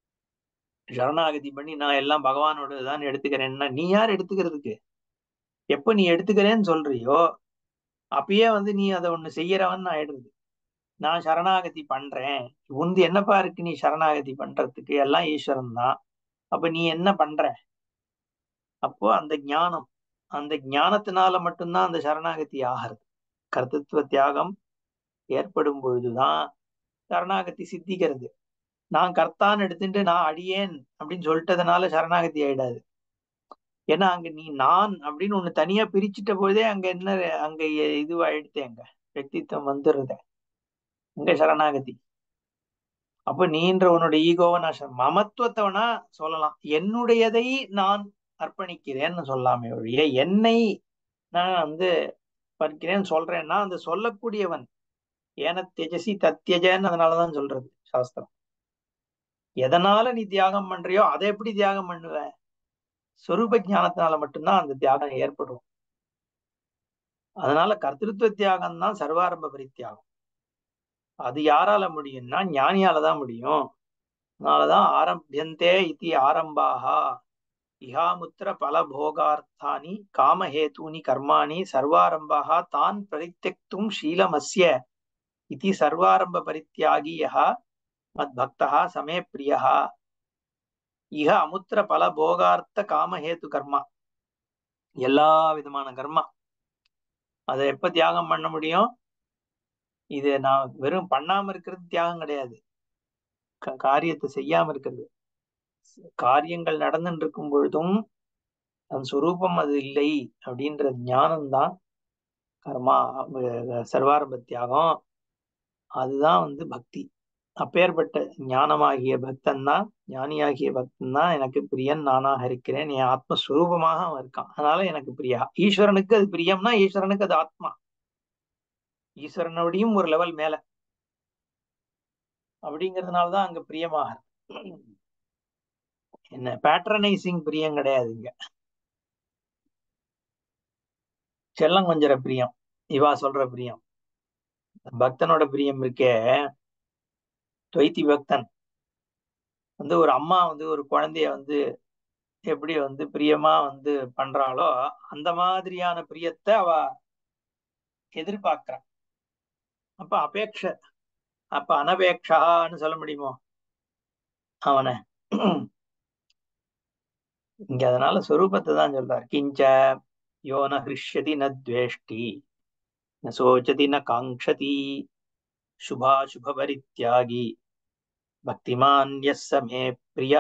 சரணாகதி பண்ணி நான் எல்லாம் பகவானோட தான் எடுத்துக்கிறேன்னா நீ யார் எடுத்துக்கிறதுக்கு எப்ப நீ எடுத்துக்கிறேன்னு சொல்றியோ அப்பயே வந்து நீ அதை ஒண்ணு செய்யறவன் ஆயிடுது நான் சரணாகதி பண்றேன் உந்து என்னப்பா இருக்கு நீ சரணாகதி பண்றதுக்கு எல்லாம் ஈஸ்வரன் தான் அப்ப நீ என்ன பண்ற அப்போ அந்த ஞானம் அந்த ஞானத்தினால மட்டும்தான் அந்த சரணாகதி ஆகிறது கர்த்தத்துவ தியாகம் ஏற்படும் பொழுதுதான் சரணாகதி சித்திக்கிறது நான் கர்த்தான்னு எடுத்துட்டு நான் அடியேன் அப்படின்னு சொல்லிட்டதுனால சரணாகதி ஆயிடாது ஏன்னா அங்க நீ நான் அப்படின்னு ஒண்ணு தனியா பிரிச்சுட்ட போதே அங்க என்ன அங்க இதுவாயிடுது அங்க വ്യക്തിത്വம் வந்துடுறது அங்க சரணாகதி அப்ப நீன்ற உன்னோட ஈகோவை நான் ச- மமத்துவத்தை வேணா சொல்லலாம் என்னுடையதை நான் அர்ப்பணிக்கிறேன்னு சொல்லாமே ஒழிய என்னை நான் வந்து பறிக்கிறேன்னு சொல்றேன்னா அந்த சொல்லக்கூடியவன் ஏன தெஜசி தத்யஜன்னு அதனாலதான் சொல்றது சாஸ்திரம் எதனால நீ தியாகம் பண்றியோ அதை எப்படி தியாகம் பண்ணுவ சொரூப ஞானத்தினால மட்டும்தான் அந்த தியாகம் ஏற்படும் அதனால கர்த்திருவ தியாகம் தான் சர்வாரம்ப பரித்தியாகம் அது யாரால முடியும்னா ஞானியால தான் முடியும் அதனாலதான் ஆரம்பியந்தே இத்தி ஆரம்பாகா இஹாமுத்திர பல போகார்த்தானி காமஹேதூனி கர்மாணி சர்வாரம்பாக தான் பரித்தியக்தும் ஷீலமஸ்ய இதி சர்வாரம்ப பரித்தியாகி யஹ மத்பக்தா சமே பிரியः இஹ அமுத்திர பல போகார்த்த காமஹேது கர்மா எல்லா விதமான கர்மா அதை எப்ப தியாகம் பண்ண முடியும் இது நான் வெறும் பண்ணாம இருக்கிறது தியாகம் கிடையாது க- காரியத்தை செய்யாம இருக்கிறது காரியங்கள் நடந்துட்டு இருக்கும் பொழுதும் தன் சுரூபம் அது இல்லை அப்படின்ற ஞானம்தான் கர்மா அஹ் சர்வாரம்ப தியாகம் அதுதான் வந்து பக்தி அப்பேற்பட்ட ஞானமாகிய பக்தன் தான் ஞானியாகிய பக்தன் தான் எனக்கு பிரியன் நானாக இருக்கிறேன் என் ஆத்மஸ்வரூபமாக அவன் இருக்கான் அதனால எனக்கு பிரியா ஈஸ்வரனுக்கு அது பிரியம்னா ஈஸ்வரனுக்கு அது ஆத்மா ஈஸ்வரனோடையும் ஒரு லெவல் மேல அப்படிங்கிறதுனாலதான் அங்க பிரியமாக என்ன பேட்ரனைசிங் பிரியம் கிடையாது இங்க செல்லம் கொஞ்சர பிரியம் இவா சொல்ற பிரியம் பக்தனோட பிரியம் இருக்கே துவைத்தி பக்தன் வந்து ஒரு அம்மா வந்து ஒரு குழந்தைய வந்து எப்படி வந்து பிரியமா வந்து பண்றாளோ அந்த மாதிரியான பிரியத்தை அவ எதிர்பார்க்கிறான் அப்ப அபேட்ச அப்ப அனபேட்சான்னு சொல்ல முடியுமோ அவனை இங்க அதனால சொரூபத்தை தான் சொல்றார் கிஞ்ச யோ ந ஹிருஷ்யதி ந துவேஷ்டி ந சோச்சதி ந காங்க்ஷதி சுபாசுப பரித்யாகி பக்திமான் எஸ் மே பிரியா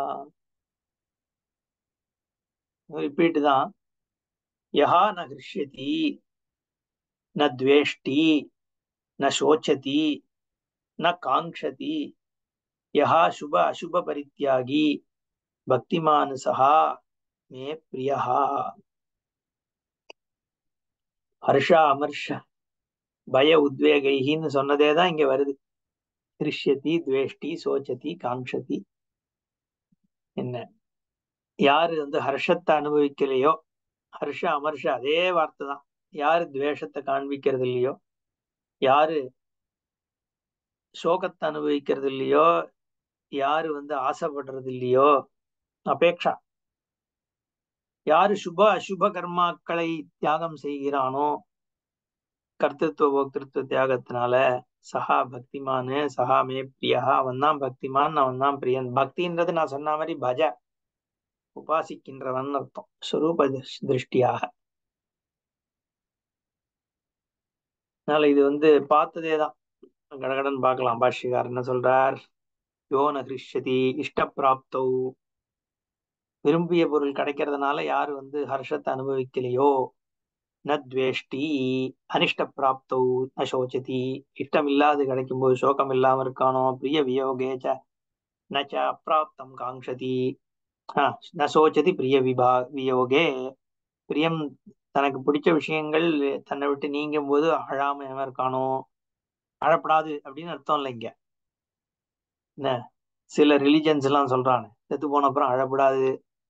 ரிப்பீட் தான் யஹா ந ஹிருஷ்யதி ந துவேஷ்டி ந சோச்சதி ந காங்க்ஷதி யஹா சுப அசுப பரித்யாகி பக்திமான் சஹா மே பிரியா ஹர்ஷ அமர்ஷ பய உத்வேகைன்னு சொன்னதே தான் இங்க வருது திருஷ்யதி துவேஷ்டி சோச்சதி காங்ஷதி என்ன யாரு வந்து ஹர்ஷத்தை அனுபவிக்கலையோ ஹர்ஷ அமர்ஷ அதே வார்த்தை தான் யாரு துவேஷத்தை காண்பிக்கிறது இல்லையோ யாரு சோகத்தை அனுபவிக்கிறது இல்லையோ யாரு வந்து ஆசைப்படுறது இல்லையோ அபேக்ஷா யாரு சுப அசுப கர்மாக்களை தியாகம் செய்கிறானோ கர்த்தத்துவ போக்திருத்துவ தியாகத்தினால சஹா பக்திமானு சஹா மே பிரியா அவன் தான் பக்திமான் அவன் தான் பிரியன் பக்தின்றது நான் சொன்ன மாதிரி பஜ உபாசிக்கின்றவன் அர்த்தம் ஸ்வரூப திருஷ்- திருஷ்டியாக அதனால இது வந்து பார்த்ததே தான் கடகடன் பார்க்கலாம் பாஷ்யக்கார் என்ன சொல்றார் யோன ஹிருஷ்யதி இஷ்டப்பிராப்தௌ விரும்பிய பொருள் கிடைக்கிறதுனால யாரு வந்து ஹர்ஷத்தை அனுபவிக்கலையோ ந துவேஷ்டி அனிஷ்ட பிராப்தௌ ந சோச்சதி இஷ்டம் இல்லாது கிடைக்கும் போது சோகம் இல்லாம இருக்கானோ பிரிய வியோகே ச ந ச அப்பிராப்தம் காங்ஷதி ஆ, ந சோச்சதி பிரிய விபா வியோகே பிரியம் தனக்கு பிடிச்ச விஷயங்கள் தன்னை விட்டு நீங்கும் போது அழாம எவன் இருக்கானோ அழப்படாது அப்படின்னு அர்த்தம் இல்லை இங்க என்ன சில ரிலிஜன்ஸ் எல்லாம் சொல்றானு செத்து போன அப்புறம் அழப்படாது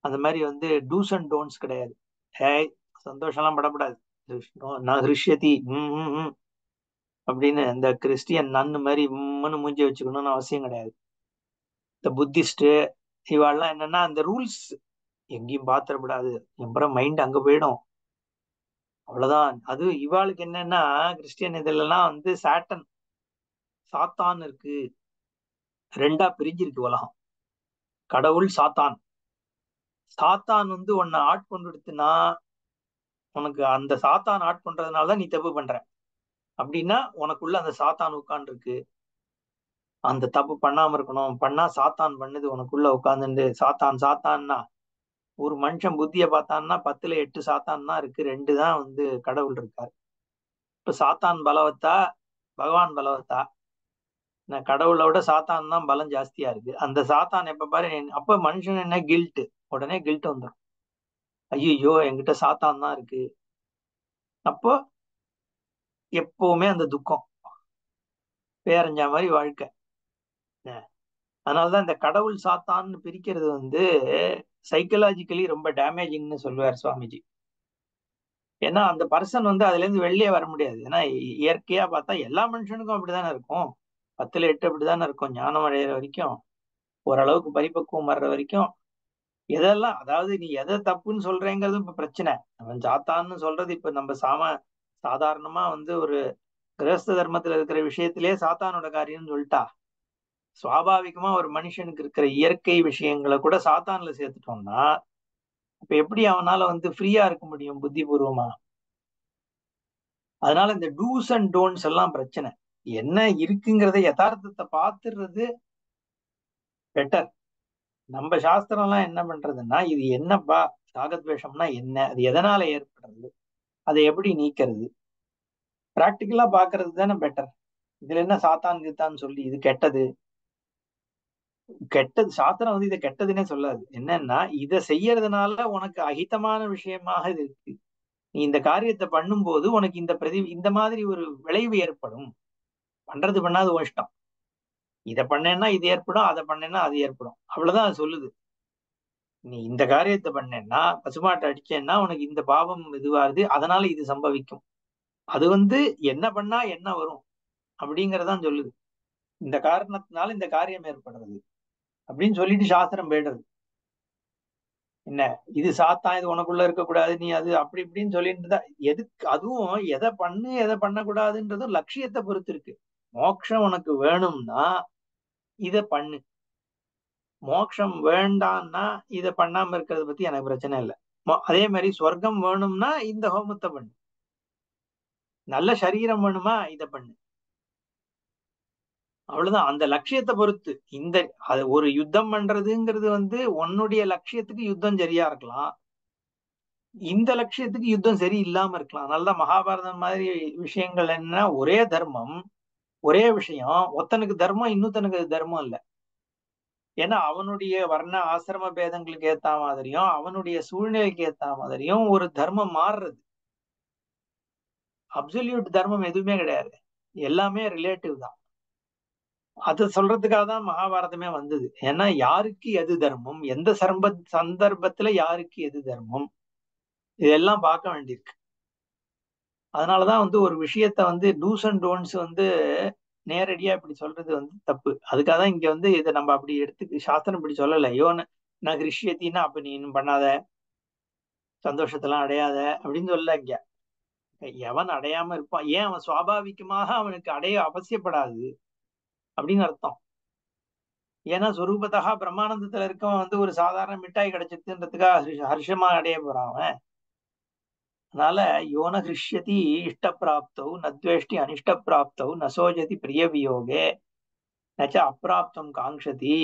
அந்த மாதிரி வந்து டூஸ் அண்ட் டோன்ஸ் கிடையாது ஏய் சந்தோஷம்லாம் படப்படாது கிருஷ்ணோ- நான் ஹிருஷ்யதி ம் ம், ம் அப்படின்னு இந்த கிறிஸ்டியன் நன்னு மாதிரி உம்முன்னு மூஞ்சி வச்சுக்கணும்னு அவசியம் கிடையாது இந்த புத்திஸ்ட் இவாள்லாம் என்னன்னா அந்த ரூல்ஸ் எங்கேயும் பாத்திரப்படாது அப்புறம் மைண்ட் அங்க போயிடும் அவ்வளவுதான் அது இவாளுக்கு என்னன்னா கிறிஸ்டியன் இதுலலாம் வந்து சாட்டன் சாத்தான் இருக்கு ரெண்டா பிரிஞ்சிருக்கு உலகம் கடவுள் சாத்தான் சாத்தான் வந்து உன்னை ஆட்கொண்டுடுத்துனா உனக்கு அந்த சாத்தான் ஆட்கொண்டதுனால தான் நீ தப்பு பண்ற அப்படின்னா உனக்குள்ள அந்த சாத்தான் உட்கார்ந்து இருக்கு அந்த தப்பு பண்ணாம இருக்கணும் பண்ணா சாத்தான் பண்ணுது உனக்குள்ள உட்காந்துண்டு சாத்தான் சாத்தான்னா ஒரு மனுஷன் புத்திய பார்த்தான்னா பத்துல எட்டு சாத்தான் தான் இருக்கு ரெண்டு தான் வந்து கடவுள் இருக்காரு இப்ப சாத்தான் பலவத்தா பகவான் பலவத்தா நான் கடவுளை விட சாத்தான் தான் பலம் ஜாஸ்தியா இருக்கு அந்த சாத்தான் எப்ப பாரு அப்ப மனுஷன் என்ன கில்ட் உடனே கில்ட் வந்துடும் ஐயோ என்கிட்ட சாத்தான் தான் இருக்கு அப்போ எப்பவுமே அந்த துக்கம் பேரஞ்ச மாதிரி வாழ்க்கை அதனாலதான் இந்த கடவுள் சாத்தான்னு பிரிக்கிறது வந்து சைக்கலாஜிக்கலி ரொம்ப டேமேஜிங்னு சொல்லுவார் சுவாமிஜி ஏன்னா அந்த பர்சன் வந்து அதுல இருந்து வெளியே வர முடியாது ஏன்னா இயற்கையா பார்த்தா எல்லா மனுஷனுக்கும் அப்படிதானே இருக்கும் பத்துல எட்டு அப்படிதானே இருக்கும் ஞானம் அடையிற வரைக்கும் ஓரளவுக்கு பரிபக்குவம் வர்ற வரைக்கும் எதெல்லாம் அதாவது நீ எதை தப்புன்னு சொல்றேங்கிறது இப்ப பிரச்சனை அவன் சாத்தான்னு சொல்றது இப்ப நம்ம சாம சாதாரணமா வந்து ஒரு கிரகஸ்த தர்மத்துல இருக்கிற விஷயத்திலே சாத்தானோட காரியம்னு சொல்லிட்டா சுவாபாவிகமா ஒரு மனுஷனுக்கு இருக்கிற இயற்கை விஷயங்களை கூட சாத்தான்ல சேர்த்துட்டோம்னா இப்ப எப்படி அவனால வந்து ஃப்ரீயா இருக்க முடியும் புத்திபூர்வமா அதனால இந்த டூஸ் அண்ட் டோன்ஸ் எல்லாம் பிரச்சனை என்ன இருக்குங்கிறத யதார்த்தத்தை பார்த்துடுறது பெட்டர் நம்ம சாஸ்திரம் எல்லாம் என்ன பண்றதுன்னா இது என்னப்பா ராகத்வேஷம்னா என்ன அது எதனால ஏற்படுறது அதை எப்படி நீக்கிறது பிராக்டிக்கலா பாக்குறது தானே பெட்டர் இதுல என்ன சாத்தான் கித்தான்னு சொல்லி இது கெட்டது கெட்டது சாஸ்திரம் வந்து இதை கெட்டதுன்னே சொல்லாது என்னன்னா இதை செய்யறதுனால உனக்கு அகிதமான விஷயமாக இது இருக்கு நீ இந்த காரியத்தை பண்ணும்போது உனக்கு இந்த பிரதி இந்த மாதிரி ஒரு விளைவு ஏற்படும் பண்றது பண்ணாது உன் இஷ்டம் இதை பண்ணேன்னா இது ஏற்படும் அதை பண்ணேன்னா அது ஏற்படும் அவ்வளவுதான் அது சொல்லுது நீ இந்த காரியத்தை பண்ணேன்னா பசுமாட்டை அடிச்சேன்னா உனக்கு இந்த பாவம் இதுவாகுது அதனால இது சம்பவிக்கும் அது வந்து என்ன பண்ணா என்ன வரும் அப்படிங்கறதான் சொல்லுது இந்த காரணத்தினால இந்த காரியம் ஏற்படுறது அப்படின்னு சொல்லிட்டு சாஸ்திரம் போயிடுறது என்ன இது சாத்தான் இது உனக்குள்ள இருக்கக்கூடாது நீ அது அப்படி இப்படின்னு சொல்லிட்டு தான் எதுக்கு அதுவும் எதை பண்ணு எதை பண்ணக்கூடாதுன்றதும் லட்சியத்தை பொறுத்து இருக்கு மோட்சம் உனக்கு வேணும்னா இத பண்ணு மோட்சம் வேண்டான்னா இத பண்ணாம இருக்கிறத பத்தி எனக்கு பிரச்சனை இல்லை அதே மாதிரி சொர்க்கம் வேணும்னா இந்த ஹோமத்தை பண்ணு நல்ல சரீரம் வேணுமா இத பண்ணு அவ்வளவுதான் அந்த லட்சியத்தை பொறுத்து இந்த அது ஒரு யுத்தம் பண்றதுங்கிறது வந்து உன்னுடைய லட்சியத்துக்கு யுத்தம் சரியா இருக்கலாம் இந்த லட்சியத்துக்கு யுத்தம் சரி இல்லாம இருக்கலாம் அதனால மகாபாரதம் மாதிரி விஷயங்கள் என்ன ஒரே தர்மம் ஒரே விஷயம் ஒத்தனுக்கு தர்மம் இன்னொத்தனுக்கு தர்மம் இல்லை ஏன்னா அவனுடைய வர்ண ஆசிரம பேதங்களுக்கு ஏத்த மாதிரியும் அவனுடைய சூழ்நிலைக்கு ஏத்த மாதிரியும் ஒரு தர்மம் மாறுறது அப்சல்யூட் தர்மம் எதுவுமே கிடையாது எல்லாமே ரிலேட்டிவ் தான் அது சொல்றதுக்காக தான் மகாபாரதமே வந்தது ஏன்னா யாருக்கு எது தர்மம் எந்த சர்ப சந்தர்ப்பத்துல யாருக்கு எது தர்மம் இதெல்லாம் பார்க்க வேண்டியிருக்கு அதனாலதான் வந்து ஒரு விஷயத்த வந்து டூஸ் அண்ட் டோன்ஸ் வந்து நேரடியா இப்படி சொல்றது வந்து தப்பு அதுக்காக தான் இங்க வந்து இதை நம்ம அப்படி எடுத்து சாஸ்திரம் இப்படி சொல்லலை யோன்னு நான் கிருஷ்யத்தின்னா அப்ப நீ இன்னும் பண்ணாத சந்தோஷத்தெல்லாம் அடையாத அப்படின்னு சொல்ல இங்க எவன் அடையாம இருப்பான் ஏன் அவன் சுவாபாவிகமாக அவனுக்கு அடைய அவசியப்படாது அப்படின்னு அர்த்தம் ஏன்னா சொரூபத்தகா பிரம்மானந்தத்துல இருக்கவன் வந்து ஒரு சாதாரண மிட்டாய் கிடைச்சிருக்குன்றதுக்காக ஹர்ஷமா அடைய போறான் அவன் அதனால யோன ஹிருஷ்யதி இஷ்ட பிராப்தௌ நத்வேஷ்டி அனிஷ்ட பிராப்தௌ நசோஜதி பிரிய வியோகே நச்ச அப்பிராப்தம் காங்ஷதி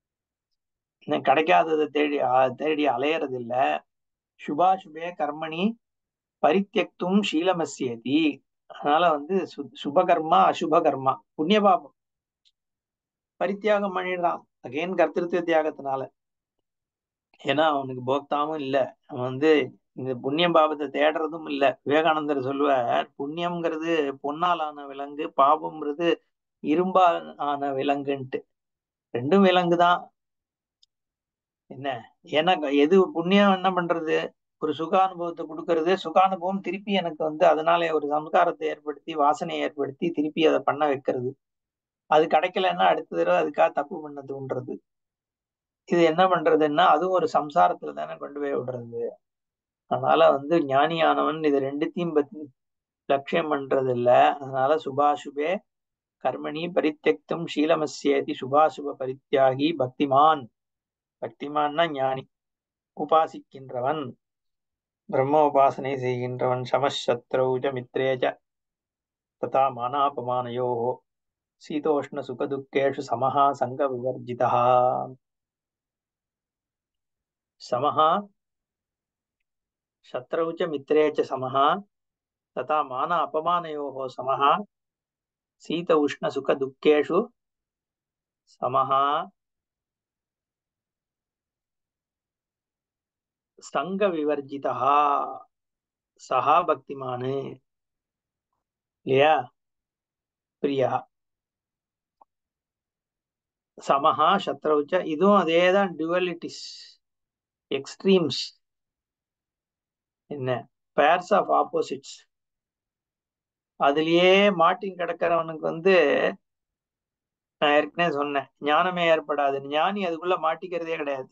கிடைக்காததை தேடி தேடி அலையறது இல்ல சுபாசுபே கர்மணி பரித்தியக்தும் ஷீலமசியதி அதனால வந்து சுபகர்மா அசுப கர்மா புண்ணிய பாபம் பரித்தியாகம் பண்ணிடுறான் அகைன் கர்த்திருவ தியாகத்தினால ஏன்னா அவனுக்கு போக்தாவும் இல்லை அவன் வந்து இந்த புண்ணியம் பாபத்தை தேடுறதும் இல்லை விவேகானந்தர் சொல்லுவார் புண்ணியம்ங்கிறது பொன்னால் ஆன விலங்கு பாபம்ங்கிறது இரும்பால் ஆன விலங்குன்ட்டு ரெண்டும் விலங்கு தான் என்ன ஏன்னா எது புண்ணியம் என்ன பண்றது ஒரு சுகானுபவத்தை கொடுக்கறது சுகானுபவம் திருப்பி எனக்கு வந்து அதனால ஒரு சம்ஸ்காரத்தை ஏற்படுத்தி வாசனையை ஏற்படுத்தி திருப்பி அதை பண்ண வைக்கிறது அது கிடைக்கலன்னா அடுத்த தடவை அதுக்காக தப்பு பண்ண தூண்டுறது இது என்ன பண்றதுன்னா அதுவும் ஒரு சம்சாரத்துல தானே கொண்டு போய் விடுறது அதனால வந்து ஞானியானவன் இது ரெண்டுத்தையும் பத்தி லட்சியம் பண்றது இல்ல அதனால சுபாசுபே கர்மணி பரித்தியக்தும் ஷீலமஸ்யேதி சுபாசுப பரித்தியாகி பக்திமான் பக்திமான்னா ஞானி உபாசிக்கின்றவன் பிரம்ம உபாசனை செய்கின்றவன் சமசத்ரௌஜ மித்ரேஜ ததா மானாபமானயோ சீதோஷ்ண சுகதுக்கேஷு சமஹா சங்க விவர்ஜிதா சமஹா சத்ரௌ ச மித்ரே ச சமஹா ததா மான அபமானயோः சமஹ சீத உஷ்ண சுக துக்கேஷு சமஹா சங்க விவர்ஜிதா சஹா பக்திமானு இல்லையா பிரியா சமஹா சத்ரௌச்ச இதுவும் அதேதான் டுவலிட்டிஸ் எக்ஸ்ட்ரீம்ஸ் என்ன பேர்ஸ் ஆஃப் ஆப்போசிட்ஸ் அதுலயே மாட்டின் கிடக்கிறவனுக்கு வந்து நான் ஏற்கனவே சொன்னேன் ஞானமே ஏற்படாது ஞானி அதுக்குள்ள மாட்டிக்கிறதே கிடையாது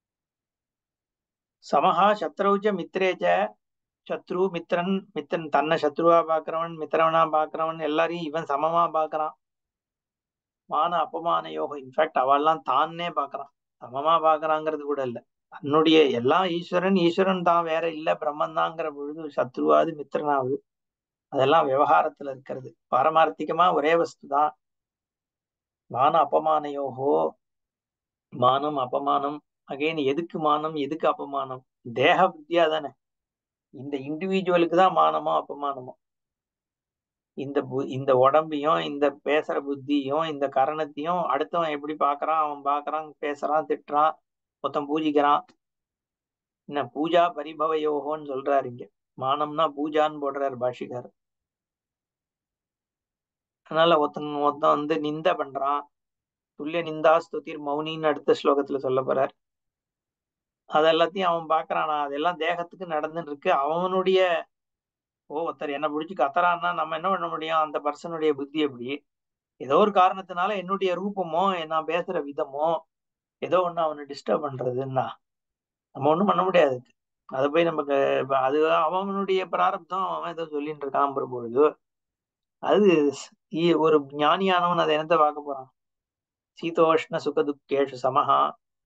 சமஹா சத்ரௌச்ச மித்ரேச்ச சத்ரு மித்ரன் மித்திரன் தன்னை சத்ருவா பாக்குறவன் மித்திரவனா பாக்குறவன் எல்லாரையும் இவன் சமமா பாக்குறான் மான அபமான யோகம் இன்ஃபேக்ட் அவெல்லாம் தானே பாக்குறான் சமமா பாக்குறாங்கிறது கூட இல்ல தன்னுடைய எல்லாம் ஈஸ்வரன் ஈஸ்வரன் தான் வேற இல்ல பிரம்மன் தாங்கிற பொழுது சத்ருவாது மித்திரனாவது அதெல்லாம் விவகாரத்துல இருக்கிறது பாரமார்த்திகமா ஒரே வஸ்து தான் மான அபமானயோகோ மானம் அபமானம் அகைன் எதுக்கு மானம் எதுக்கு அபமானம் தேக வித்யா தானே இந்த இண்டிவிஜுவலுக்கு தான் மானமோ அபமானமோ இந்த பு- இந்த உடம்பையும் இந்த பேசுற புத்தியும் இந்த கரணத்தையும் அடுத்தவன் எப்படி பாக்குறான் அவன் பாக்குறான் பேசுறான் திட்டுறான் மொத்தம் பூஜிக்கிறான் என்ன பூஜா பரிபவயோகோன்னு சொல்றாரு இங்க மானம்னா பூஜான்னு போடுறாரு பாஷிகார் அதனால ஒருத்தன் மொத்தம் வந்து நிந்த பண்றான் துல்லிய நிந்தா ஸ்துதிர் மௌனின்னு அடுத்த ஸ்லோகத்துல சொல்ல போறார் அது எல்லாத்தையும் அவன் பாக்குறானா அதெல்லாம் தேகத்துக்கு நடந்துட்டு இருக்கு அவனுடைய ஓ ஒருத்தர் என்ன பிடிச்சி கத்துறான்னா நம்ம என்ன பண்ண முடியும் அந்த பர்சனுடைய புத்தி எப்படி ஏதோ ஒரு காரணத்தினால என்னுடைய ரூபமோ நான் பேசுற விதமோ ஏதோ ஒண்ணு அவனை டிஸ்டர்ப் பண்றதுன்னா நம்ம ஒண்ணும் பண்ண முடியாது அதை போய் நமக்கு இப்ப அது அவனுடைய பிராரப்தம் அவன் ஏதோ சொல்லிட்டு இருக்கான் பொழுது அது ஈ- ஒரு ஞானியானவன் அதை என்னத்த பார்க்க போறான் சீதோஷ்ண சுகதுக்கேஷு சமஹா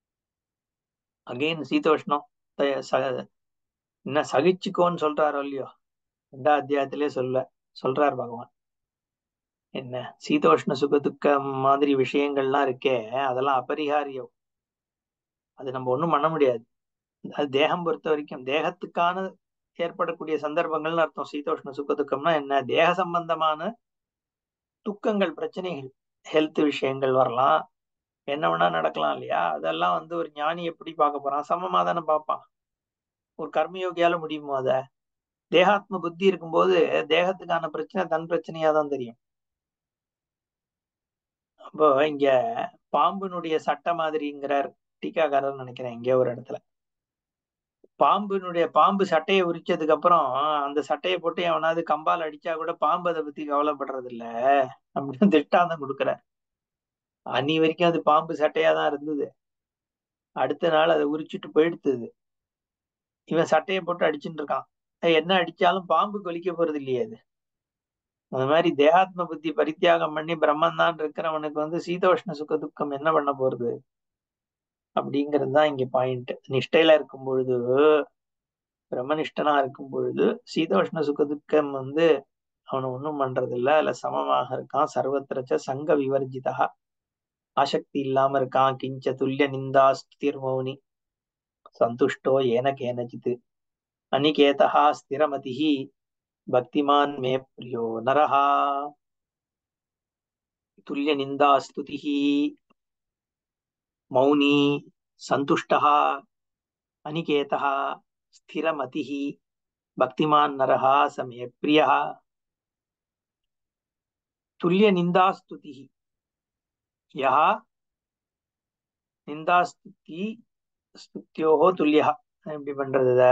அகைன் சீதோஷ்ணம் த- ச- என்ன சகிச்சுக்கோன்னு சொல்றாரோ இல்லையோ ரெண்டாம் அத்தியாயத்திலே சொல்ல சொல்றார் பகவான் என்ன சீதோஷ்ண சுகதுக்க மாதிரி விஷயங்கள்லாம் இருக்கே அதெல்லாம் அபரிகாரியம் அது நம்ம ஒண்ணும் பண்ண முடியாது அது தேகம் பொறுத்த வரைக்கும் தேகத்துக்கான ஏற்படக்கூடிய சந்தர்ப்பங்கள்னு அர்த்தம் சீதோஷ்ண சுகதுக்கம்னா என்ன தேக சம்பந்தமான துக்கங்கள் பிரச்சனைகள் ஹெல்த் விஷயங்கள் வரலாம் என்ன வேணா நடக்கலாம் இல்லையா அதெல்லாம் வந்து ஒரு ஞானி எப்படி பார்க்க போறான் சமமா தானே பார்ப்பான் ஒரு கர்மயோகியால முடியுமோ அத தேகாத்ம புத்தி இருக்கும்போது தேகத்துக்கான பிரச்சனை தன் பிரச்சனையா தான் தெரியும் அப்போ இங்க பாம்பினுடைய சட்டை மாதிரிங்கிறார் டீக்காக்காரர் நினைக்கிறேன் எங்கேயோ ஒரு இடத்துல பாம்பினுடைய பாம்பு சட்டையை உரிச்சதுக்கு அப்புறம் அந்த சட்டையை போட்டு எவனாவது கம்பால் அடிச்சா கூட பாம்பு அதை பத்தி கவலைப்படுறது இல்ல அப்படின்னு திட்டாந்தம் கொடுக்குறார் அன்னி வரைக்கும் அது பாம்பு சட்டையா தான் இருந்தது அடுத்த நாள் அதை உரிச்சிட்டு போயிடுத்துது இவன் சட்டையை போட்டு அடிச்சுட்டு இருக்கான் அது என்ன அடிச்சாலும் பாம்பு கொலிக்க போறது இல்லையே அது அந்த மாதிரி தேகாத்ம புத்தி பரித்தியாகம் பண்ணி பிரம்மன் தான் இருக்கிறவனுக்கு வந்து சீதோஷ்ண சுக துக்கம் என்ன பண்ண போறது அப்படிங்கிறது தான் இங்க பாயிண்ட் நிஷ்டையில இருக்கும் பொழுது பிரம்மனிஷ்டனா இருக்கும் பொழுது சீதோஷ்ண சுக துக்கம் வந்து அவனை ஒண்ணும் பண்றது இல்ல இல்ல சமமாக இருக்கான் சர்வத்திரச்ச சங்க விவர்ஜிதா ஆசக்தி இல்லாம இருக்கான் கிஞ்ச துல்லிய நிந்தா ஸ்திர் மௌனி சந்துஷ்டோ ஏன கேனச்சித் அனிகேதா ஸ்திரமதிஹி பக்திமான் மே பிரியோ நரஹா துல்லிய நிந்தா ஸ்துதிஹி மௌனி சந்துஷ்டः அனிகேதः ஸ்திரமதிः பக்திமான் நரः சமே பிரியः துல்லிய நிந்தாஸ்துதிः யः நிந்தாஸ்துதி ஸ்துத்யோஹோ துல்லியா எப்படி பண்றது இத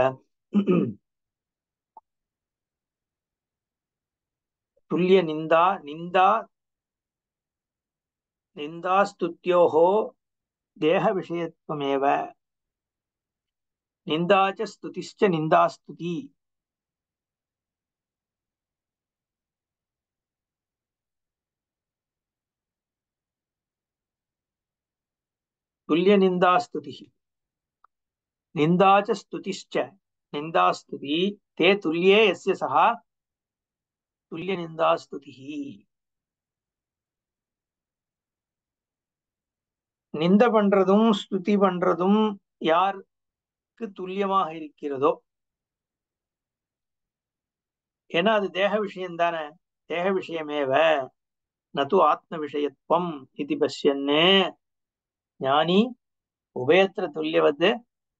துல்லிய நிந்தா நிந்தா நிந்தா ஸ்துத்யோஹோ தேக விஷயத்துவமேவ நிந்தாச்ச ஸ்துதிஷ்ச நிந்தாஸ்துதி துல்லிய நிந்தாஸ்துதி நிந்தாச்ச ஸ்துதிஷ்ச நிந்தாஸ்துதி தே துல்லியே எஸ்ய சஹா துல்லிய நிந்தாஸ்துதி நிந்த பண்றதும் ஸ்துதி பண்றதும் யாருக்கு துல்லியமாக இருக்கிறதோ ஏன்னா அது தேக விஷயம் தானே தேக விஷயமேவ நது ஆத்ம விஷயத்துவம் இது பசியன்னு ஞானி உபயத்திர துல்லியவத்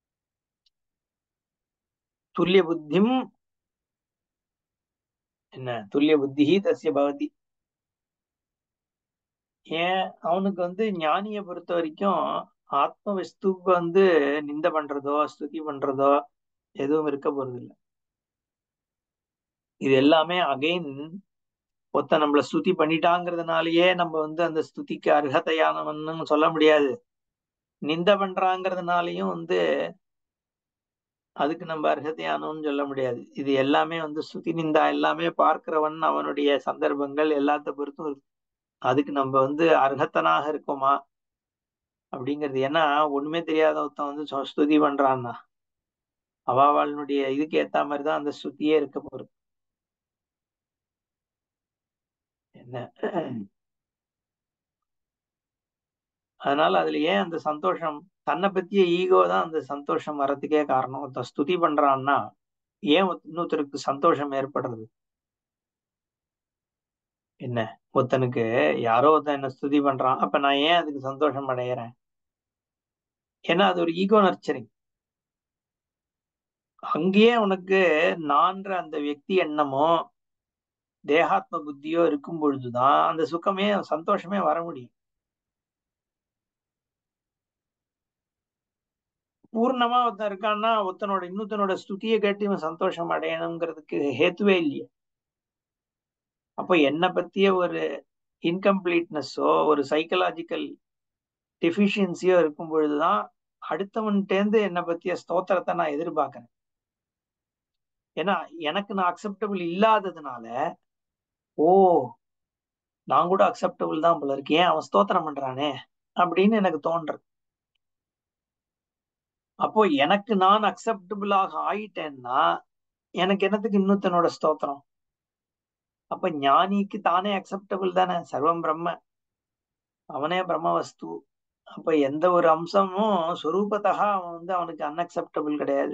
துல்லிய புத்திம் என்ன துல்லிய புத்தி தசிய பவதி ஏன் அவனுக்கு வந்து ஞானியை பொறுத்த வரைக்கும் ஆத்ம வஸ்துக்கு வந்து நிந்த பண்றதோ ஸ்துதி பண்றதோ எதுவும் இருக்க போறது இல்லை இது எல்லாமே அகைன் ஒத்த நம்மள ஸ்துதி பண்ணிட்டாங்கிறதுனாலயே நம்ம வந்து அந்த ஸ்துதிக்கு அர்ஹதையானவன்னு சொல்ல முடியாது நிந்த பண்றாங்கிறதுனாலயும் வந்து அதுக்கு நம்ம அர்ஹதையானவன்னு சொல்ல முடியாது இது எல்லாமே வந்து ஸ்துதி நிந்தா எல்லாமே பார்க்கிறவன் அவனுடைய சந்தர்ப்பங்கள் எல்லாத்த பொறுத்தும் இருக்கு அதுக்கு நம்ம வந்து அர்ஹத்தனாக இருக்கோமா அப்படிங்கிறது ஏன்னா ஒண்ணுமே தெரியாத ஒருத்தன் வந்து சொ- ஸ்துதி பண்றான்னா அவாவாளுடைய இதுக்கு ஏத்த மாதிரிதான் அந்த ஸ்துதியே இருக்க போறது என்ன அதனால அதுல ஏன் அந்த சந்தோஷம் தன்னை பத்திய ஈகோ தான் அந்த சந்தோஷம் வர்றதுக்கே காரணம் ஒருத்தன் ஸ்துதி பண்றான்னா ஏன் ஒருத்த- இன்னொருத்தருக்கு சந்தோஷம் ஏற்படுறது என்ன ஒருத்தனுக்கு யாரோ ஒருத்தன் என்ன ஸ்துதி பண்றான் அப்ப நான் ஏன் அதுக்கு சந்தோஷம் அடையிறேன் ஏன்னா அது ஒரு ஈகோ நர்ச்சரிங் அங்கேயே உனக்கு நான்ற அந்த వ్యక్తి எண்ணமோ தேகாத்ம புத்தியோ இருக்கும் பொழுதுதான் அந்த சுகமே சந்தோஷமே வர முடியும் பூர்ணமா ஒருத்தன் இருக்கான்னா ஒருத்தனோட இன்னொருத்தனோட ஸ்துதியை கேட்டு இவன் சந்தோஷம் அடையணுங்கிறதுக்கு ஹேத்துவே இல்லையே அப்போ என்னை பத்திய ஒரு இன்கம்ப்ளீட்னஸோ ஒரு சைக்கலாஜிக்கல் டெஃபிஷியன்சியோ இருக்கும் பொழுதுதான் அடுத்தவன்கிட்டேருந்து என்னை பத்திய ஸ்தோத்திரத்தை நான் எதிர்பார்க்கறேன் ஏன்னா எனக்கு நான் அக்செப்டபிள் இல்லாததுனால ஓ நான் கூட அக்செப்டபிள் தான் போல இருக்கு ஏன் அவன் ஸ்தோத்திரம் பண்றானே அப்படின்னு எனக்கு தோன்றது அப்போ எனக்கு நான் அக்செப்டபிளாக ஆயிட்டேன்னா எனக்கு என்னத்துக்கு இன்னொருத்தனோட ஸ்தோத்திரம் அப்ப ஞானிக்கு தானே அக்செப்டபிள் தானே சர்வம் பிரம்ம அவனே பிரம்ம வஸ்து அப்ப எந்த ஒரு அம்சமும் சொரூபத்தா அவன் வந்து அவனுக்கு அன்அக்செப்டபிள் கிடையாது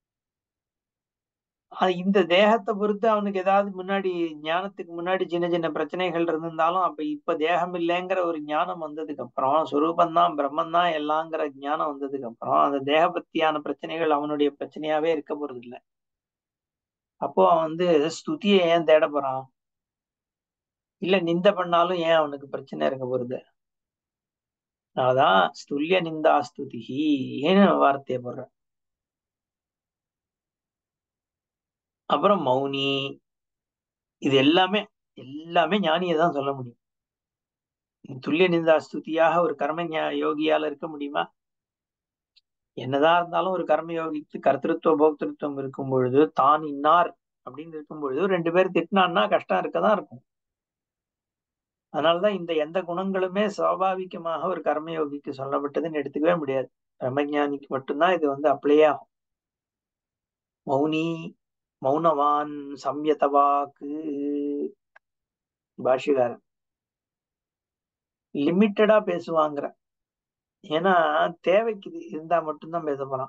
அது இந்த தேகத்தை பொறுத்து அவனுக்கு ஏதாவது முன்னாடி ஞானத்துக்கு முன்னாடி சின்ன சின்ன பிரச்சனைகள் இருந்திருந்தாலும் அப்ப இப்ப தேகம் இல்லைங்கிற ஒரு ஞானம் வந்ததுக்கு அப்புறம் சொரூபந்தான் பிரம்மன் தான் எல்லாங்கிற ஞானம் வந்ததுக்கு அப்புறம் அந்த தேக பத்தியான பிரச்சனைகள் அவனுடைய பிரச்சனையாவே இருக்க போறது இல்லை அப்போ அவன் வந்து ஸ்துதியை ஏன் தேட போறான் இல்ல நிந்த பண்ணாலும் ஏன் அவனுக்கு பிரச்சனை இருக்க போறது அதான் ஸ்துல்ய நிந்தா ஸ்துதிஹி ஏன்னு வார்த்தையை போடுறேன் அப்புறம் மௌனி இது எல்லாமே எல்லாமே ஞானியை தான் சொல்ல முடியும் துல்லிய நிந்தா ஸ்துதியாக ஒரு கர்ம ஞா- யோகியால இருக்க முடியுமா என்னதான் இருந்தாலும் ஒரு கர்ம யோகிக்கு கர்த்திருவ போக்திருத்துவம் இருக்கும் பொழுது தான் இன்னார் அப்படின்னு இருக்கும் பொழுது ரெண்டு பேர் திட்டினான்னா கஷ்டம் இருக்கதான் இருக்கும் அதனாலதான் இந்த எந்த குணங்களுமே சுவாபாவிகமாக ஒரு கர்மயோகிக்கு சொல்லப்பட்டதுன்னு எடுத்துக்கவே முடியாது பிரம்மஞானிக்கு மட்டும்தான் இது வந்து அப்ளை ஆகும் மௌனி மௌனவான் சம்யதவாக்கு பாஷ்யகாரன் லிமிட்டடா பேசுவாங்கிற ஏன்னா தேவைக்கு இது இருந்தா மட்டும்தான் பேச போறான்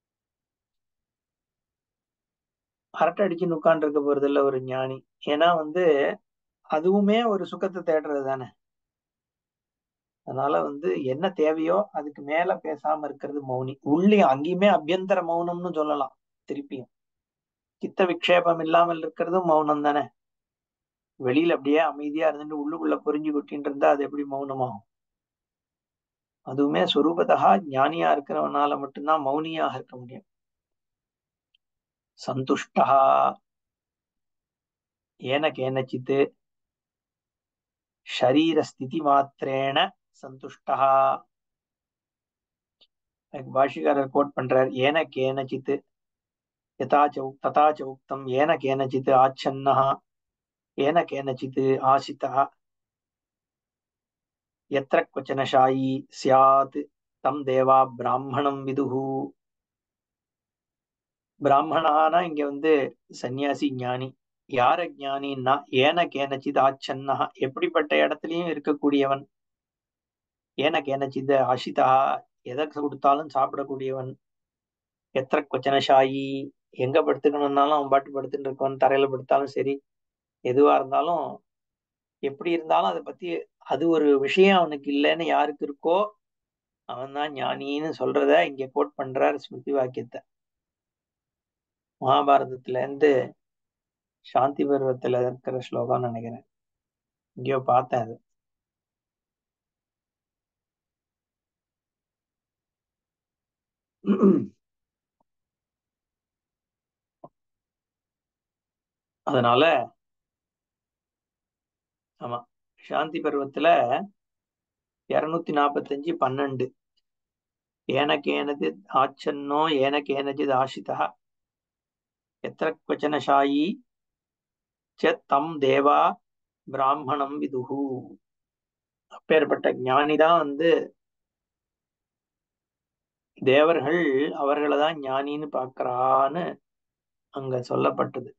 அரட்டை அடிச்சு உட்கார்ந்து இருக்க போறது இல்ல ஒரு ஞானி ஏன்னா வந்து அதுவுமே ஒரு சுகத்தை தேடுறது தானே அதனால வந்து என்ன தேவையோ அதுக்கு மேல பேசாம இருக்கிறது மௌனி உள்ளே அங்கேயுமே அபியந்தர மௌனம்னு சொல்லலாம் திருப்பியும் சித்த விக்ஷேபம் இல்லாமல் இருக்கிறதும் மௌனம் தானே வெளியில அப்படியே அமைதியா இருந்துட்டு உள்ளுக்குள்ள புரிஞ்சு கொட்டின்னு இருந்தா அது எப்படி மௌனமாகும் அதுவுமே சொரூபதா ஞானியா இருக்கிறவனால மட்டும்தான் மௌனியாக இருக்க முடியும் சந்துஷ்டா ஏன கேனச்சித் ஷரீரஸ்திதி மாத்திரேன சந்துஷ்டா பாஷிகாரர் கோட் பண்றார் ஏன கேனச்சித் யதா ச உக்- ததா ச உக்தம் ஏன கேனச்சித் ஆச்சன்னः ஏன கேனச்சித் ஆசிதः यत्र क्वचन शायी स्यात् तं தேவா பிராமணம் விதுஹு பிராமணானா இங்க வந்து சன்னியாசி ஞானி யார ஞானின்னா ஏன கேனச்சித் ஆச்சன்னஹ எப்படிப்பட்ட இடத்துலயும் இருக்கக்கூடியவன் ஏன கேனச்சித் ஆஷிதா எதை கொடுத்தாலும் சாப்பிடக்கூடியவன் எத்திர கொச்சனஷாயி எங்க படுத்துக்கணும்னாலும் அவன் பாட்டு படுத்துட்டு இருக்கவன் தரையில படுத்தாலும் சரி எதுவா இருந்தாலும் எப்படி இருந்தாலும் அதை பத்தி அது ஒரு விஷயம் அவனுக்கு இல்லைன்னு யாருக்கு இருக்கோ அவன் தான் ஞானின்னு சொல்றத இங்க கோட் பண்றார் ஸ்மிருதி வாக்கியத்தை மகாபாரதத்துல இருந்து சாந்தி பருவத்துல இருக்கிற ஸ்லோகம்னு நினைக்கிறேன் எங்கேயோ பார்த்தேன் அது அதனால ஆமா சாந்தி பருவத்துல இருநூத்தி நாற்பத்தஞ்சு பன்னெண்டு ஏனக்கேனது ஆச்சன்னோ ஏனக்கேனஜித் ஆஷிதா எத்திர கொச்சனஷாயி ச தம் தேவா பிராமணம் விதுஹு அப்பேற்பட்ட ஞானிதான் வந்து தேவர்கள் அவர்களை தான் ஞானின்னு பார்க்கறான்னு அங்க சொல்லப்பட்டது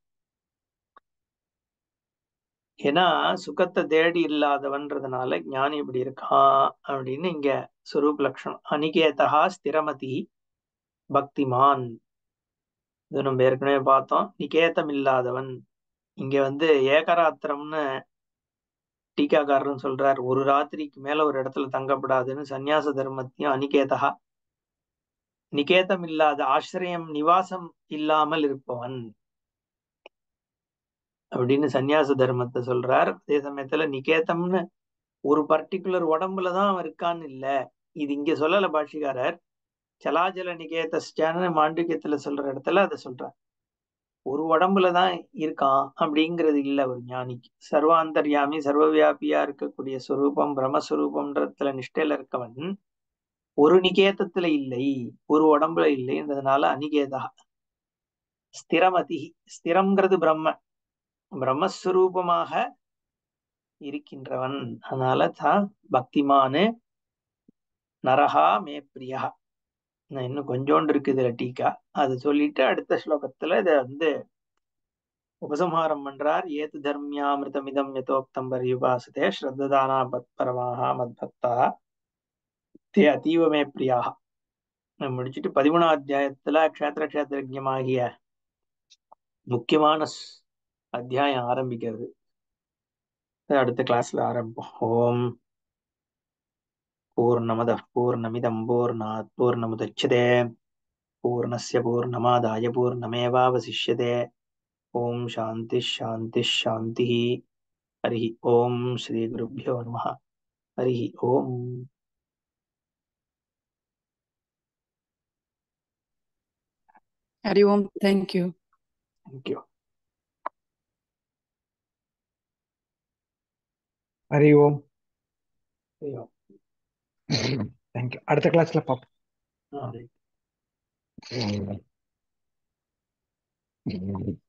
ஏன்னா சுகத்தை தேடி இல்லாதவன்றதுனால ஞானி இப்படி இருக்கான் அப்படின்னு இங்க சுரூப் லட்சணம் அனிகேதா ஸ்திரமதி பக்திமான் இது நம்ம ஏற்கனவே பார்த்தோம் நிகேதம் இல்லாதவன் இங்க வந்து ஏகராத்திரம்னு டீக்காக்காரன் சொல்றார் ஒரு ராத்திரிக்கு மேல ஒரு இடத்துல தங்கப்படாதுன்னு சந்நியாச தர்மத்தையும் அனிகேதா நிகேதம் இல்லாத ஆசிரியம் நிவாசம் இல்லாமல் இருப்பவன் அப்படின்னு சந்நியாச தர்மத்தை சொல்றார் அதே சமயத்துல நிகேதம்னு ஒரு பர்டிகுலர் உடம்புலதான் அவன் இருக்கான்னு இல்ல இது இங்க சொல்லல பாஷிகாரர் சலாஜல நிகேதஸ்டான்னு மாண்டிகத்துல சொல்ற இடத்துல அதை சொல்றார் ஒரு உடம்புலதான் இருக்கான் அப்படிங்கிறது இல்ல ஒரு ஞானிக்கு சர்வாந்தர்யாமி சர்வவியாபியா இருக்கக்கூடிய சுரூபம் பிரம்மஸ்வரூபம்ன்றதுல நிஷ்டையில இருக்கவன் ஒரு நிகேதத்துல இல்லை ஒரு உடம்புல இல்லைன்றதுனால அனிகேதா ஸ்திரமதி ஸ்திரம்ங்கிறது பிரம்ம பிரம்மஸ்வரூபமாக இருக்கின்றவன் அதனால தான் பக்திமானு நரஹா மே பிரியா நான் இன்னும் கொஞ்சோண்டு இருக்கு இதுல டீக்கா அது சொல்லிட்டு அடுத்த ஸ்லோகத்துல இத வந்து உபசம்ஹாரம் பண்றார் ஏத்து தர்மியாமிருதமிதம் யதோக்தம் பரியுபாசதே ஸ்ரத்ததானா பத்பரமாக மத்பக்தா தே அதீவமே பிரியாக முடிச்சுட்டு பதிமூணாம் அத்தியாயத்துல க்ஷேத்திர க்ஷேத்திரஜமாகிய முக்கியமான ஸ்- அத்தியாயம் ஆரம்பிக்கிறது அது அடுத்த கிளாஸ்ல ஆரம்பிப்போம் ஓம் பூர்ணமத பூர்ணமிதம் பூர்ணாத் பூர்ணமுதட்சதே பூர்ணஸ்ய பூர்ணமாதாய பூர்ணமேவாவசிஷ்யதே ஓம் சாந்தி சாந்தி சாந்தி ஹரி ஓம் ஸ்ரீ குருभ्यो நமः ஹரி ஓம் Hari Om. Thank you. Thank you ஹரி ஓம் ஹரி ஓம் தேங்க்யூ அடுத்த கிளாஸ்ல பார்ப்போம் ஆ, right. ம்.